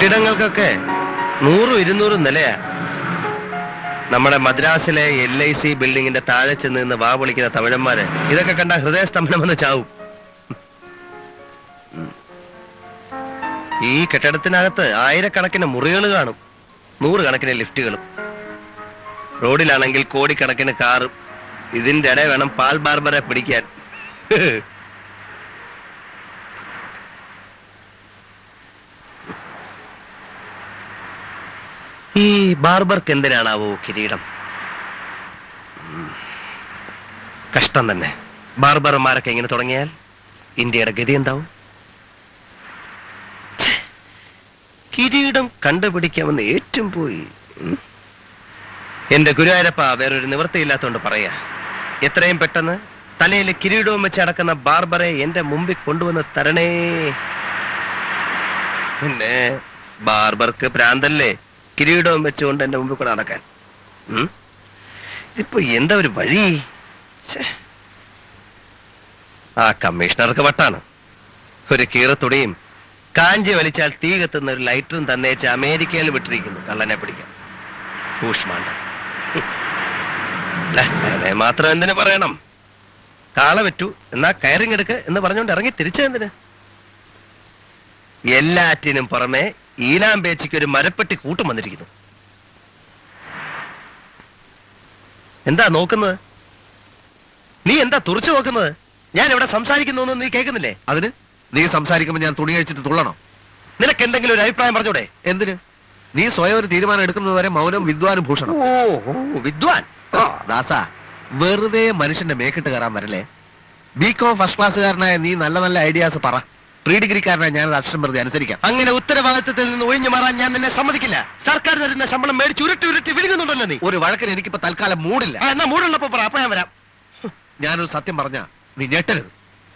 കെട്ടിടങ്ങൾക്കൊക്കെ നൂറും ഇരുന്നൂറും നിലയാ നമ്മുടെ മദ്രാസിലെ L I C ബിൽഡിങ്ങിന്റെ താഴെ ചെന്ന് നിന്ന് വാ വിളിക്കുന്ന തമിഴന്മാര് ഇതൊക്കെ കണ്ട ഹൃദയസ്തംഭനമെന്ന് ചാവും ഉം. ഈ കെട്ടിടത്തിനകത്ത് ആയിരക്കണക്കിന് മുറികൾ കാണും നൂറുകണക്കിന് ലിഫ്റ്റുകളും റോഡിലാണെങ്കിൽ കോടിക്കണക്കിന് കാറും ഇതിന്റെ ഇടയിൽ വേണം പാൽ ബാർബറെ പിടിക്കാൻ ഈ ബാർബർക്ക് എന്തിനാണാവോ കിരീടം ഉം. കഷ്ടം തന്നെ ബാർബർമാരൊക്കെ ഇങ്ങനെ തുടങ്ങിയാൽ ഇന്ത്യയുടെ ഗതി എന്താവും ഛെ, കിരീടം കണ്ടുപിടിക്കാമെന്ന് ഏറ്റവും പോയി ഉം. എന്റെ ഗുരുവായൂരപ്പ വേറൊരു നിവൃത്തിയില്ലാത്തോണ്ട് പറയാ എത്രയും പെട്ടെന്ന് തലയിൽ കിരീടവും വെച്ച് അടക്കുന്ന ബാർബറെ എന്റെ മുമ്പിൽ കൊണ്ടുവന്ന് തരണേ പിന്നെ ബാർബർക്ക് ഭ്രാന്തല്ലേ കിരീടവും വെച്ചുകൊണ്ട് എന്റെ മുമ്പിൽ കൂടെ നടക്കാൻ ഉം? ഇതിപ്പോ എന്താ ഒരു വഴി ഛെ. ആ കമ്മീഷണർക്ക് വട്ടാണ് ഒരു കീറത്തുടിയും കാഞ്ചി വലിച്ചാൽ തീ കത്തുന്ന ഒരു ലൈറ്ററും തന്നേച്ച് അമേരിക്കയിൽ വിട്ടിരിക്കുന്നു കള്ളനെ പിടിക്കാൻ ഊഷ്മാണ്ട അല്ല അതിനെ മാത്രം എന്തിനു പറയണം കാള വെറ്റു എന്നാ കയറിങ്ങെടുക്ക് എന്ന് പറഞ്ഞുകൊണ്ട് ഇറങ്ങി തിരിച്ചെന്തിന് എല്ലാറ്റിനും പുറമെ ഈലാമ്പേച്ചിക്ക് ഒരു മരപ്പെട്ടി കൂട്ടം വന്നിരിക്കുന്നു എന്താ നോക്കുന്നത് നീ എന്താ തുറച്ചു നോക്കുന്നത് ഞാൻ ഇവിടെ സംസാരിക്കുന്നു നീ കേൾക്കുന്നില്ലേ അതിന് നീ സംസാരിക്കുമ്പോ ഞാൻ തുണി കഴിച്ചിട്ട് തുള്ളണം നിനക്ക് എന്തെങ്കിലും ഒരു അഭിപ്രായം പറഞ്ഞൂടെ എന്തിന് നീ സ്വയം ഒരു തീരുമാനം എടുക്കുന്നത് വരെ മൗനം വിദ്വാനും ഭൂഷണം ഓ ഓ, വിദ്വാൻ ആ, ദാസ വെറുതെ മനുഷ്യന്റെ മേക്കിട്ട് കയറാൻ വരല്ലേ ബികോം ഫസ്റ്റ് ക്ലാസ്സുകാരനായ നീ നല്ല നല്ല ഐഡിയാസ് പറ പ്രീ ഡിഗ്രിക്കാരനായ ഞാൻ അക്ഷരം വെറുതെ അനുസരിക്കാം അങ്ങനെ ഉത്തരവാദിത്തത്തിൽ നിന്ന് ഒഴിഞ്ഞു മാറാൻ ഞാൻ നിന്നെ സമ്മതിക്കില്ല സർക്കാർ തരുന്ന ശമ്പളം മേടിച്ച് ഉരുട്ടി ഉരുട്ടി വിഴുങ്ങുന്നുണ്ടല്ലോ നീ ഒരു വഴക്കിന് എനിക്കിപ്പോ തൽക്കാലം മൂടില്ല ആ, എന്നാ മൂടുള്ളപ്പോ പറ അപ്പൊ ഞാൻ വരാം ഞാനൊരു സത്യം പറഞ്ഞ നീ ഞെട്ടരുത്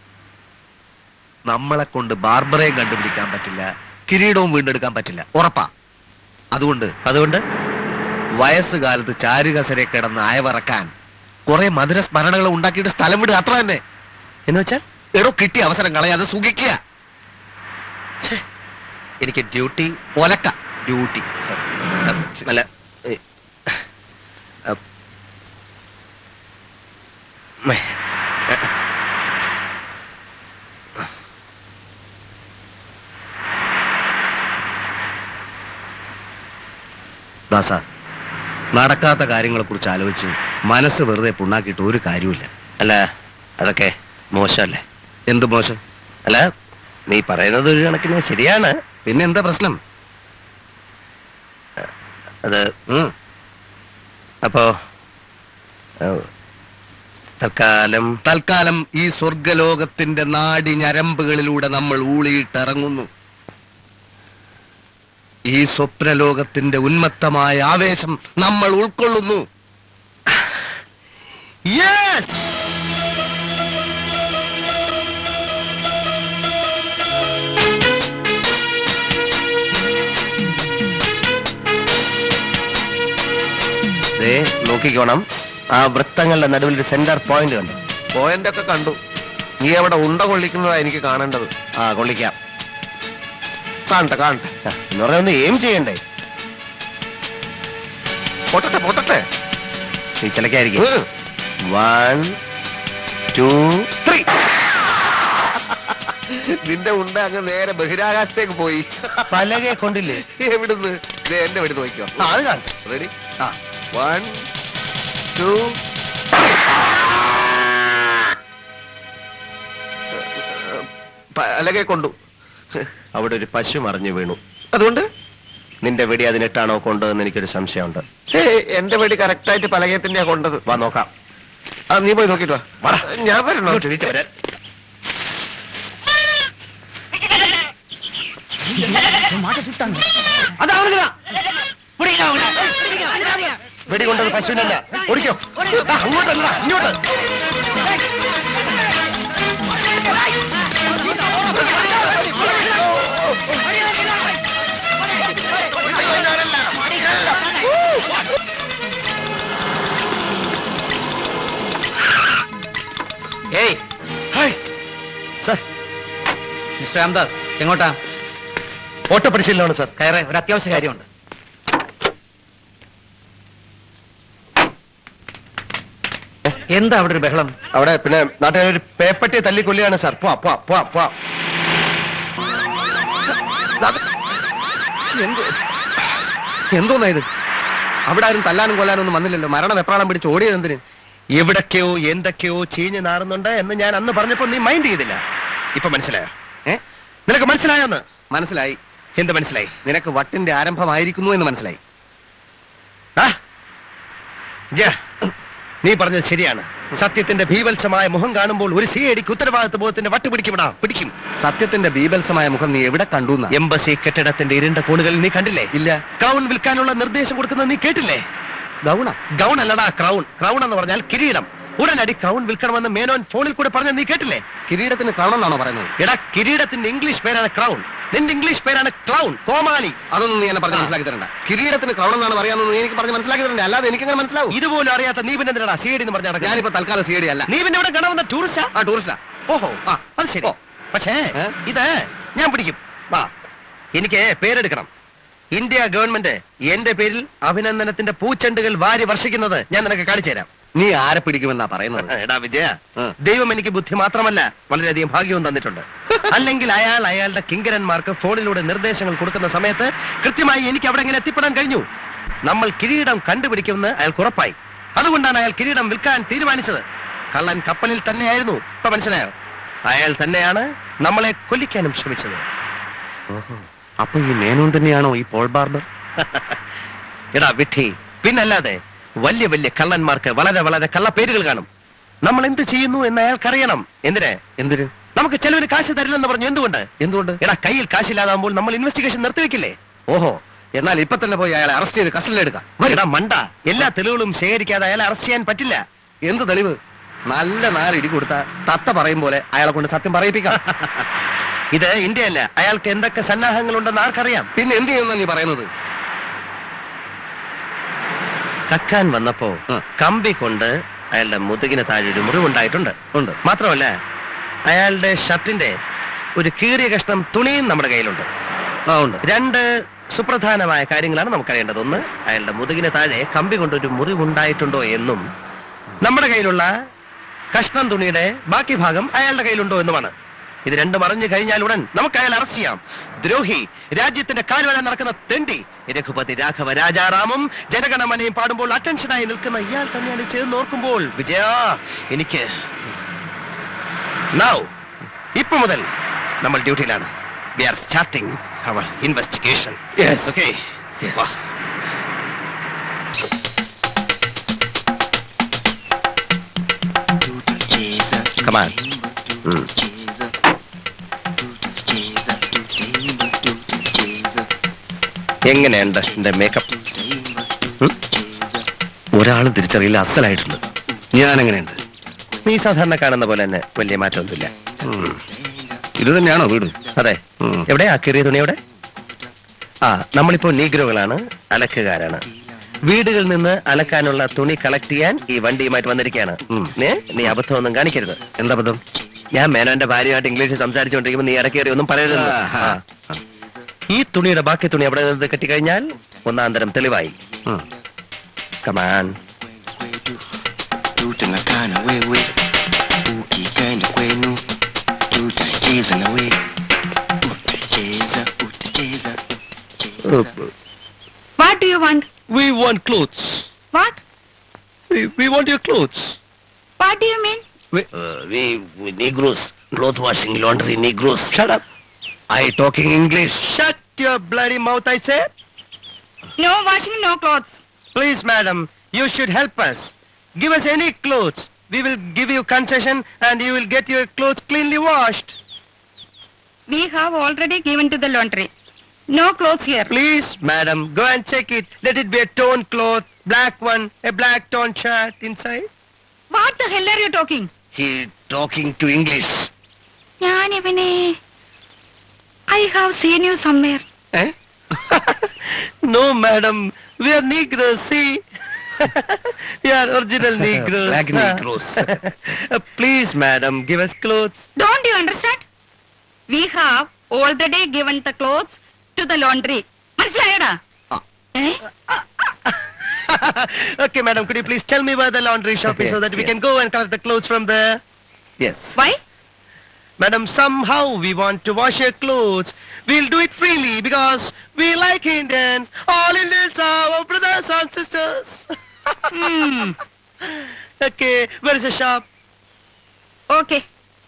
നമ്മളെ കൊണ്ട് ബാർബറയും കണ്ടുപിടിക്കാൻ പറ്റില്ല കിരീടവും വീണ്ടെടുക്കാൻ പറ്റില്ല ഉറപ്പാ അതുകൊണ്ട് അതുകൊണ്ട് വയസ്സുകാലത്ത് ചാരുകസരെ കിടന്ന് അയവറക്കാൻ കുറെ മധുര സ്മരണകൾ ഉണ്ടാക്കിയിട്ട് സ്ഥലം വിടുക അത്ര തന്നെ എന്ന് വെച്ചാൽ എടോ കിട്ടിയ അവസരം കളയാതെ സുഖിക്കുക ഛേ, എനിക്ക് ഡ്യൂട്ടി ഒലക്ക ഡ്യൂട്ടി അല്ല ഏ, അ, മേ, ദാസ നടക്കാത്ത കാര്യങ്ങളെ കുറിച്ച് ആലോചിച്ച് മനസ്സ് വെറുതെ പുണ്ണാക്കിയിട്ട് ഒരു കാര്യമില്ല അല്ല അതൊക്കെ മോശമല്ലേ എന്ത് മോശം അല്ല നീ പറയുന്നത് ഒരു കണക്കിന് ശരിയാണ് പിന്നെ എന്താ പ്രശ്നം അത് ഉം. അപ്പോ ഏ, തൽക്കാലം തൽക്കാലം ഈ സ്വർഗലോകത്തിന്റെ നാടി ഞരമ്പുകളിലൂടെ നമ്മൾ ഊളിയിട്ടിറങ്ങുന്നു ഈ സ്വപ്നലോകത്തിന്റെ ഉന്മത്തമായ ആവേശം നമ്മൾ ഉൾക്കൊള്ളുന്നു യെസ് ദേ നോക്കിക്കോണം ആ വൃത്തങ്ങളുടെ നടുവിൽ ഒരു സെന്റർ പോയിന്റ് കണ്ടു പോയിന്റ് ഒക്കെ കണ്ടു നീ അവിടെ ഉണ്ട കൊള്ളിക്കുന്നതാ എനിക്ക് കാണേണ്ടത് ആ കൊള്ളിക്കാം കാണട്ടെ കാണട്ടെ ആ, എന്ന് പറഞ്ഞാൽ ഒന്ന് എയിം ചെയ്യണ്ടേ പൊട്ടട്ടെ പൊട്ടട്ടെ നീ ചിലക്കായിരിക്കും ഉം. വൺ ടു ത്രീ നിന്റെ ഉണ്ട അങ്ങ് നേരെ ബഹിരാകാശത്തേക്ക് പോയി പലകെ കൊണ്ടില്ലേ എവിടുന്ന് ദേ എന്റെ വെടി നോക്കിയോ ആ അത് കാണും റെഡി ആ വൺ ടു പലകെ കൊണ്ടു അവിടെ ഒരു പശു മറിഞ്ഞു വീണു അതുകൊണ്ട് നിന്റെ വെടി അതിനിട്ടാണോ കൊണ്ടതെന്ന് എനിക്കൊരു സംശയമുണ്ട് ഏയ്, എന്റെ വെടി കറക്റ്റ് ആയിട്ട് പലകെ തന്നെയാ കൊണ്ടത് വാ നോക്കാം ആ നീ പോയി നോക്കിട്ട് വാ വാടാ. ഞാൻ വരണോ ഇങ്ങോട്ട് എണീറ്റ് വരാൻ. വെടി കൊണ്ടത് പശുവിനല്ല ഓടിക്കോ ആ, അങ്ങോട്ടല്ല ഇങ്ങോട്ട് ഏയ് സർ മിസ്റ്റർ രാംദാസ് എങ്ങോട്ടാ ഓട്ടോ പരിശീലനമാണ് സാർ കയറേ ഒരു അത്യാവശ്യ കാര്യമുണ്ട് എന്താ അവിടെ ഒരു ബഹളം അവിടെ പിന്നെ നാട്ടുകാർ ഒരു പേപ്പട്ടി തല്ലിക്കൊല്ലിയാണ് സാർ പോവാ പോവാ പോവാ പോവാ എന്ത് എന്തോന്നാ ഇത് അവിടെ ആരും തല്ലാനും കൊല്ലാനും ഒന്നും വന്നില്ലല്ലോ മരണം എപ്രാളം പിടിച്ച് ഓടിയത് എന്തിന് എവിടൊക്കെയോ എന്തൊക്കെയോ ചീഞ്ഞ് നാറുന്നുണ്ട് എന്ന് ഞാൻ അന്ന് പറഞ്ഞപ്പോ നീ മൈൻഡ് ചെയ്തില്ല ഇപ്പൊ മനസ്സിലായോ ഏ നിനക്ക് മനസ്സിലായോന്ന് മനസ്സിലായി എന്ത് മനസ്സിലായി നിനക്ക് വട്ടിന്റെ ആരംഭമായിരിക്കുന്നു എന്ന് മനസ്സിലായി ആ? ജ, നീ പറഞ്ഞത് ശരിയാണ് സത്യത്തിന്റെ ഭീവത്സമായ മുഖം കാണുമ്പോൾ ഒരു സി ഐഡിക്ക് ഉത്തരവാദിത്വ ബോധത്തിന്റെ വട്ട് പിടിക്കുവിടാ പിടിക്കും സത്യത്തിന്റെ ബീഭത്സമായ മുഖം നീ എവിടെ കണ്ടു എംബസി കെട്ടിടത്തിന്റെ ഇരുണ്ട കോണുകളിൽ നീ കണ്ടില്ലേ ഇല്ല ക്രൗൺ വിൽക്കാനുള്ള നിർദ്ദേശം കൊടുക്കുന്നത് നീ കേട്ടില്ലേ ഗൗണ ഗൗൺ അല്ലടാ ക്രൗൺ ക്രൗൺ എന്ന് പറഞ്ഞാൽ കിരീടം ഉടനടി ക്രൗൺ വിൽക്കണമെന്ന് മേനോൻ ഫോണിൽ കൂടെ പറഞ്ഞ നീ കേട്ടില്ലേ കിരീടത്തിന് കാണണമെന്നാണോ പറയുന്നത് എടാ കിരീടത്തിന്റെ ഇംഗ്ലീഷ് പേരാണ് ക്രൗൺ നിന്റെ ഇംഗ്ലീഷ് പേരാണ് ക്ലൗൺ കോമാളി അതൊന്നും നീ എന്നെ പറഞ്ഞ് മനസ്സിലാക്കി തരണ്ട കിരീടത്തിന് ക്രൗണെന്നാണ് പറയാമെന്ന് നീ എനിക്ക് പറഞ്ഞ് മനസ്സിലാക്കി തരണ്ട അല്ലാതെ എനിക്കങ്ങനെ മനസ്സിലാവും ഇതുപോലും അറിയാത്ത നീ പിന്നെ എന്തിനാ സി എന്ന് പറഞ്ഞ ഞാനിപ്പോ തൽക്കാലം സി ഡി അല്ല നീ പിന്നെ ഇവിടെ കാണാവുന്ന ടൂറിസ്റ്റാ ആ ടൂറിസ്റ്റാ ഓഹോ ആ അത് ശരി പക്ഷേ ഏ? ഇത് ഞാൻ പിടിക്കും വാ എനിക്ക് പേരെടുക്കണം ഇന്ത്യ ഗവൺമെന്റ് എന്റെ പേരിൽ അഭിനന്ദനത്തിന്റെ പൂച്ചെണ്ടുകൾ വാരി വർഷിക്കുന്നത് ഞാൻ നിനക്ക് കാണിച്ചു തരാം നീ ആരെ പിടിക്കുമെന്നാ പറയുന്നത് എടാ വിജയ ആ. ദൈവം എനിക്ക് ബുദ്ധി മാത്രമല്ല വളരെയധികം ഭാഗ്യവും തന്നിട്ടുണ്ട് അല്ലെങ്കിൽ അയാൾ അയാളുടെ കിങ്കരന്മാർക്ക് ഫോണിലൂടെ നിർദ്ദേശങ്ങൾ കൊടുക്കുന്ന സമയത്ത് കൃത്യമായി എനിക്ക് അവിടെ എങ്ങനെ എത്തിപ്പെടാൻ കഴിഞ്ഞു നമ്മൾ കിരീടം കണ്ടുപിടിക്കുമെന്ന് അയാൾക്ക് ഉറപ്പായി അതുകൊണ്ടാണ് അയാൾ കിരീടം വിൽക്കാൻ തീരുമാനിച്ചത് കള്ളൻ കപ്പലിൽ തന്നെയായിരുന്നു ഇപ്പൊ മനസ്സിലായോ അയാൾ തന്നെയാണ് നമ്മളെ കൊല്ലിക്കാനും ശ്രമിച്ചത് അപ്പൊ ഈ മേനോൻ തന്നെയാണോ ഈ പോൾ ബാർബർ എടാ വിഡ്ഢി പിന്നല്ലാതെ വലിയ വലിയ കള്ളന്മാർക്ക് വളരെ വളരെ കള്ളപ്പേരുകൾ കാണും നമ്മൾ എന്ത് ചെയ്യുന്നു എന്ന് അയാൾക്കറിയണം എന്തിന് എന്തിന് നമുക്ക് ചെലവിന് കാശ് തരില്ലെന്ന് പറഞ്ഞു എന്തുകൊണ്ട് എന്തുകൊണ്ട് എടാ കയ്യിൽ കാശില്ലാതാകുമ്പോൾ നമ്മൾ ഇൻവെസ്റ്റിഗേഷൻ നിർത്തിവെക്കില്ലേ ഓഹോ എന്നാൽ ഇപ്പൊ തന്നെ പോയി അയാളെ അറസ്റ്റ് ചെയ്ത് കസ്റ്റഡിയിലെടുക്കാം എടാ മണ്ട എല്ലാ തെളിവുകളും ശേഖരിക്കാതെ അയാളെ അറസ്റ്റ് ചെയ്യാൻ പറ്റില്ല എന്ത് തെളിവ് നല്ല നാല് ഇടി കൊടുത്ത തത്ത പറയും പോലെ അയാളെ കൊണ്ട് സത്യം പറയിപ്പിക്കാം ഇത് ഇന്ത്യയല്ല അയാൾക്ക് എന്തൊക്കെ സന്നാഹങ്ങളുണ്ടെന്ന് ആർക്കറിയാം പിന്നെ എന്ത് ചെയ്യുന്ന നീ പറയുന്നത് കക്കാൻ വന്നപ്പോ ആ. കമ്പി കൊണ്ട് അയാളുടെ മുതുകിന് താഴെ ഒരു മുറിവുണ്ടായിട്ടുണ്ട് ഉണ്ട് മാത്രമല്ല അയാളുടെ ഷർട്ടിന്റെ ഒരു കീറിയ കഷ്ണം തുണിയും നമ്മുടെ കയ്യിലുണ്ട് ആ ഉണ്ട് രണ്ട് സുപ്രധാനമായ കാര്യങ്ങളാണ് നമുക്കറിയേണ്ടത് ഒന്ന് അയാളുടെ മുതുകിന് താഴെ കമ്പി കൊണ്ടൊരു മുറിവുണ്ടായിട്ടുണ്ടോ എന്നും നമ്മുടെ കയ്യിലുള്ള കഷ്ണം തുണിയുടെ ബാക്കി ഭാഗം അയാളുടെ കയ്യിലുണ്ടോ എന്നുമാണ് ഇത് രണ്ടും അറിഞ്ഞു കഴിഞ്ഞാൽ ഉടൻ നമുക്ക് അയാൾ അറസ്റ്റ് ചെയ്യാം ദ്രോഹി രാജ്യത്തിന്റെ കാൽവഴ നടക്കുന്ന തെണ്ടി രഘുപതി രാഘവ രാജാറാമും ജനഗണമനയും പാടുമ്പോൾ അറ്റൻഷനായി നിൽക്കുന്ന ഇയാൾ തന്നെയാണ് ചേർന്ന് ഓർക്കുമ്പോൾ വിജയ എനിക്ക് നൗ ഇപ്പൊ മുതൽ നമ്മൾ ഡ്യൂട്ടിയിലാണ് we are starting our investigation Yes. Okay Yes. Come on. Mm. എങ്ങനെയുണ്ട് എന്റെ മേക്കപ്പ് ഒരാളും തിരിച്ചറിയില്ല അസലായിട്ടുണ്ട് ഞാൻ എങ്ങനെയുണ്ട് നീ സാധാരണ കാണുന്ന പോലെ തന്നെ വലിയ മാറ്റമൊന്നുമില്ല ഉം. ഇത് തന്നെയാണോ വീട് അതെ ഉം. എവിടെയാ കീറിയ തുണി എവിടെ ആ നമ്മളിപ്പോ നീഗ്രോകളാണ് അലക്കുകാരാണ് വീടുകളിൽ നിന്ന് അലക്കാനുള്ള തുണി കളക്ട് ചെയ്യാൻ ഈ വണ്ടിയുമായിട്ട് വന്നിരിക്കുകയാണ് ഉം. നീ നീ അബദ്ധമൊന്നും കാണിക്കരുത് എന്താ ബന്ധം ഞാൻ മേനോന്റെ ഭാര്യയായിട്ട് ഇംഗ്ലീഷ് സംസാരിച്ചുകൊണ്ടിരിക്കുമ്പോൾ നീ ഇടക്കേറി ഒന്നും പറയരുത് ആ, ആ. ഈ തുണിയുടെ ബാക്കി തുണി അവിടെ നിന്ന് കെട്ടിക്കഴിഞ്ഞാൽ ഒന്നാം തരം തെളിവായി ഉം. Come on tutanakana wewe ukipenda kwenu tutacheza na we utacheza utacheza utacheza. What do you want? We want clothes What? We want your clothes What do you mean? we negroes cloth washing laundry negroes shut up I talking English shut your bloody mouth i say No washing, no clothes. please madam you should help us give us any clothes we will give you concession and you will get your clothes cleanly washed We have already given to the laundry. No clothes here. please madam go and check it let it be a torn cloth black one a black torn shirt inside What the hell are you talking? he talking to english ഞാൻ ഇവനെ I have seen you somewhere. eh no madam we are negroes see we are original negroes Black huh? negroes. Uh, please madam give us clothes Don't you understand? We have already given the clothes to the laundry മനസ്സിലായടാ ആ. ഏ okay, madam, could you please tell me where the laundry shop is so Yes, that we yes. can go and collect the clothes from there? Yes why Madam, somehow we want to wash your clothes. We'll do it freely because we like Indians. All Indians are our brothers and sisters. okay, where is the shop? Okay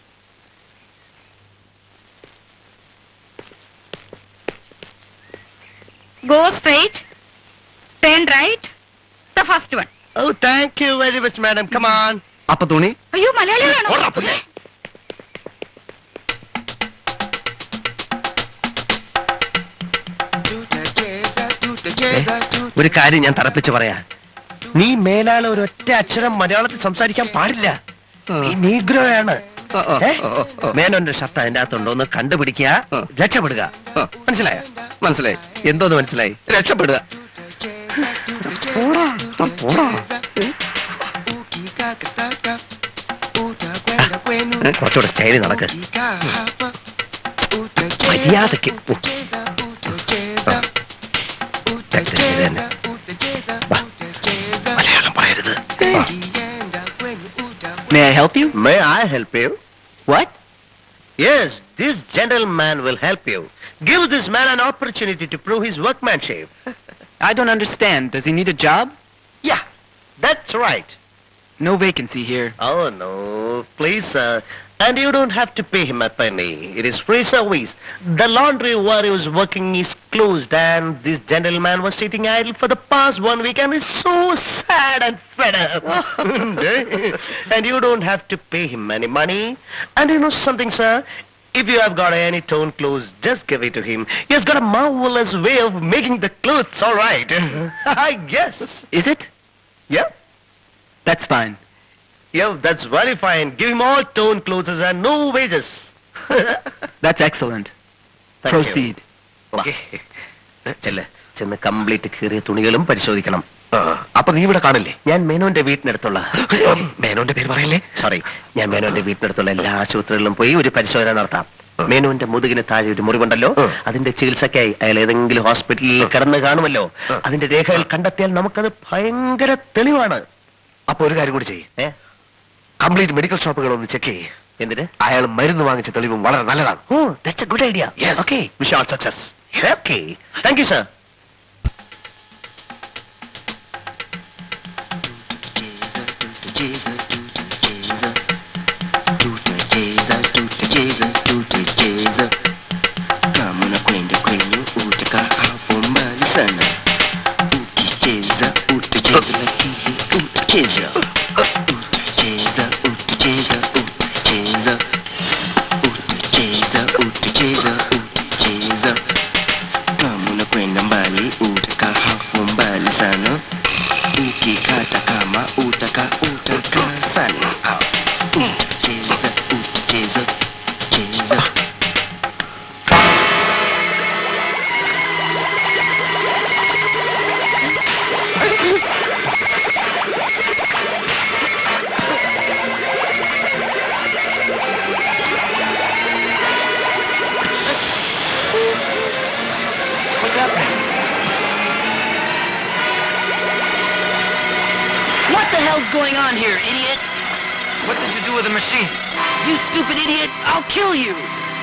go straight turn right the first one Oh, thank you very much, madam. Come on. അപ്പൊ തുണി അയ്യോ മലയാളികളാണോ ഓടാ, പുല്ലേ. ഒരു കാര്യം ഞാൻ തറപ്പിച്ച് പറയാ നീ മേലാൽ ഒരൊറ്റ അക്ഷരം മലയാളത്തിൽ സംസാരിക്കാൻ പാടില്ല നീ നീഗ്രോയാണ് ആ, ആ, ഏ? ആ, ആ. മേനോന്റെ ഷർട്ട് അതിന്റെ അകത്തുണ്ടോ എന്ന് കണ്ടുപിടിക്കുക ആ. രക്ഷപ്പെടുക ആ. മനസ്സിലായ മനസ്സിലായി എന്തോന്ന് മനസ്സിലായി രക്ഷപ്പെടുക കുറച്ചുകൂടെ സ്റ്റൈലി നടക്ക് മര്യാദക്ക് ഓ, ഇത് തന്നെ. വാ. മലയാളം പറയരുത് May I help you? May I help you? What? Yes, this gentleman will help you. Give this man an opportunity to prove his workmanship. I don't understand. Does he need a job? Yeah, that's right. No vacancy here. Oh no, please sir. And you don't have to pay him a penny. It is free service. The laundry where he was working is closed and this gentleman was sitting idle for the past one week and is so sad and fed up. and you don't have to pay him any money. And you know something sir? If you have got any torn clothes, just give it to him. He has got a marvelous way of making the clothes all right. I guess. Is it? Yeah. That's fine. Yeah, that's very fine. Give him all torn clothes and no wages. That's excellent. Thank Proceed. Okay. ചെല്ല് ചെന്ന് complete കീറിയ തുണികളും പരിശോധിക്കണം ആ, അപ്പൊ നീ ഇവിടെ കാണില്ലേ ഞാൻ മേനോന്റെ വീട്ടിനടുത്തുള്ള മേനോന്റെ പേര് പറയല്ലേ സോറി ഞാൻ മേനോന്റെ വീട്ടിനടുത്തുള്ള എല്ലാ ആശുപത്രികളിലും പോയി ഒരു പരിശോധന നടത്താം മേനോന്റെ മുതുകിന് താഴെ ഒരു മുറിവുണ്ടല്ലോ ഉം. അതിന്റെ ചികിത്സയ്ക്കായി അയാൾ ഏതെങ്കിലും ഹോസ്പിറ്റലിൽ കിടന്ന് കാണുമല്ലോ ഉം. അതിന്റെ രേഖകൾ കണ്ടെത്തിയാൽ നമുക്കത് ഭയങ്കര തെളിവാണ് അപ്പൊ ഒരു കാര്യം കൂടി ചെയ്യ് ഏ കംപ്ലീറ്റ് മെഡിക്കൽ ഷോപ്പുകൾ ഒന്ന് ചെക്ക് ചെയ്യ് എന്തിന് അയാൾ മരുന്ന് വാങ്ങിച്ച തെളിവും വളരെ നല്ലതാണ് oh that's a good idea Yes. Okay wish all success okay thank you sir Kama unakwenda kwenye utakaa hapo mbali sana. Ukicheza utacheza lakini utacheza. Utacheza utacheza utacheza. Utacheza utacheza utacheza. Kama unakwenda mbali utakaa hapo mbali sana. Ukikata kama utaka utaka sana. Utacheza utacheza cheza. What's happening? What the hell's going on here, idiot? What did you do with the machine? You stupid idiot! I'll kill you!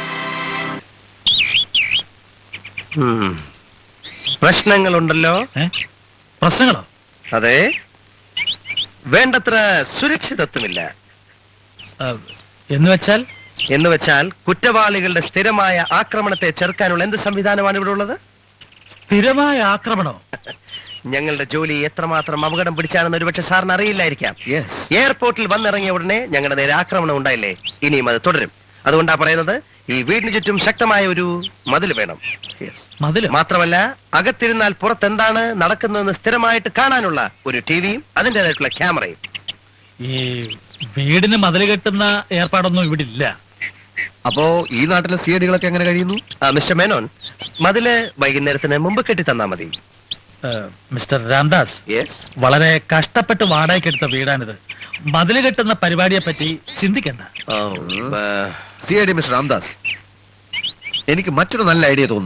പ്രശ്നങ്ങളുണ്ടല്ലോ പ്രശ്നങ്ങളോ അതെ വേണ്ടത്ര സുരക്ഷിതത്വമില്ല ആ, എന്ന് വെച്ചാൽ എന്ന് വെച്ചാൽ കുറ്റവാളികളുടെ സ്ഥിരമായ ആക്രമണത്തെ ചെറുക്കാനുള്ള എന്ത് സംവിധാനമാണ് ഇവിടെ ഉള്ളത് സ്ഥിരമായ ആക്രമണോ ഞങ്ങളുടെ ജോലി എത്രമാത്രം അപകടം പിടിച്ചാണെന്ന് ഒരുപക്ഷെ സാറിന് അറിയില്ലായിരിക്കാം യെസ് എയർപോർട്ടിൽ വന്നിറങ്ങിയ ഉടനെ ഞങ്ങളുടെ നേരെ ആക്രമണം ഉണ്ടായില്ലേ ഇനിയും അത് തുടരും അതുകൊണ്ടാ പറയുന്നത് ഈ വീടിന് ചുറ്റും ശക്തമായ ഒരു മതിൽ വേണം Yes. മതില് മാത്രമല്ല അകത്തിരുന്നാൽ പുറത്തെന്താണ് നടക്കുന്നതെന്ന് സ്ഥിരമായിട്ട് കാണാനുള്ള ഒരു ടിവിയും അതിൻ്റെതായിട്ടുള്ള ക്യാമറയും ഈ വീടിന് മതില് കെട്ടുന്ന ഏർപ്പാടൊന്നും ഇവിടെ ഇല്ല അപ്പോ ഈ നാട്ടിലെ സി ഡികളൊക്കെ എങ്ങനെ കഴിയുന്നു ആ, മിസ്റ്റർ മേനോൻ മതില് വൈകുന്നേരത്തിന് മുമ്പ് കെട്ടി തന്നാ മതി ആ, മിസ്റ്റർ രാംദാസ് യെസ് വളരെ കഷ്ടപ്പെട്ട് വാടകയ്ക്കെടുത്ത വീടാണിത് മതില് കെട്ടുന്ന പരിപാടിയെ പറ്റി ചിന്തിക്കണ്ട C I D mister Ramdas എനിക്ക് മറ്റൊരു നല്ല ഐഡിയ തോന്നുന്നു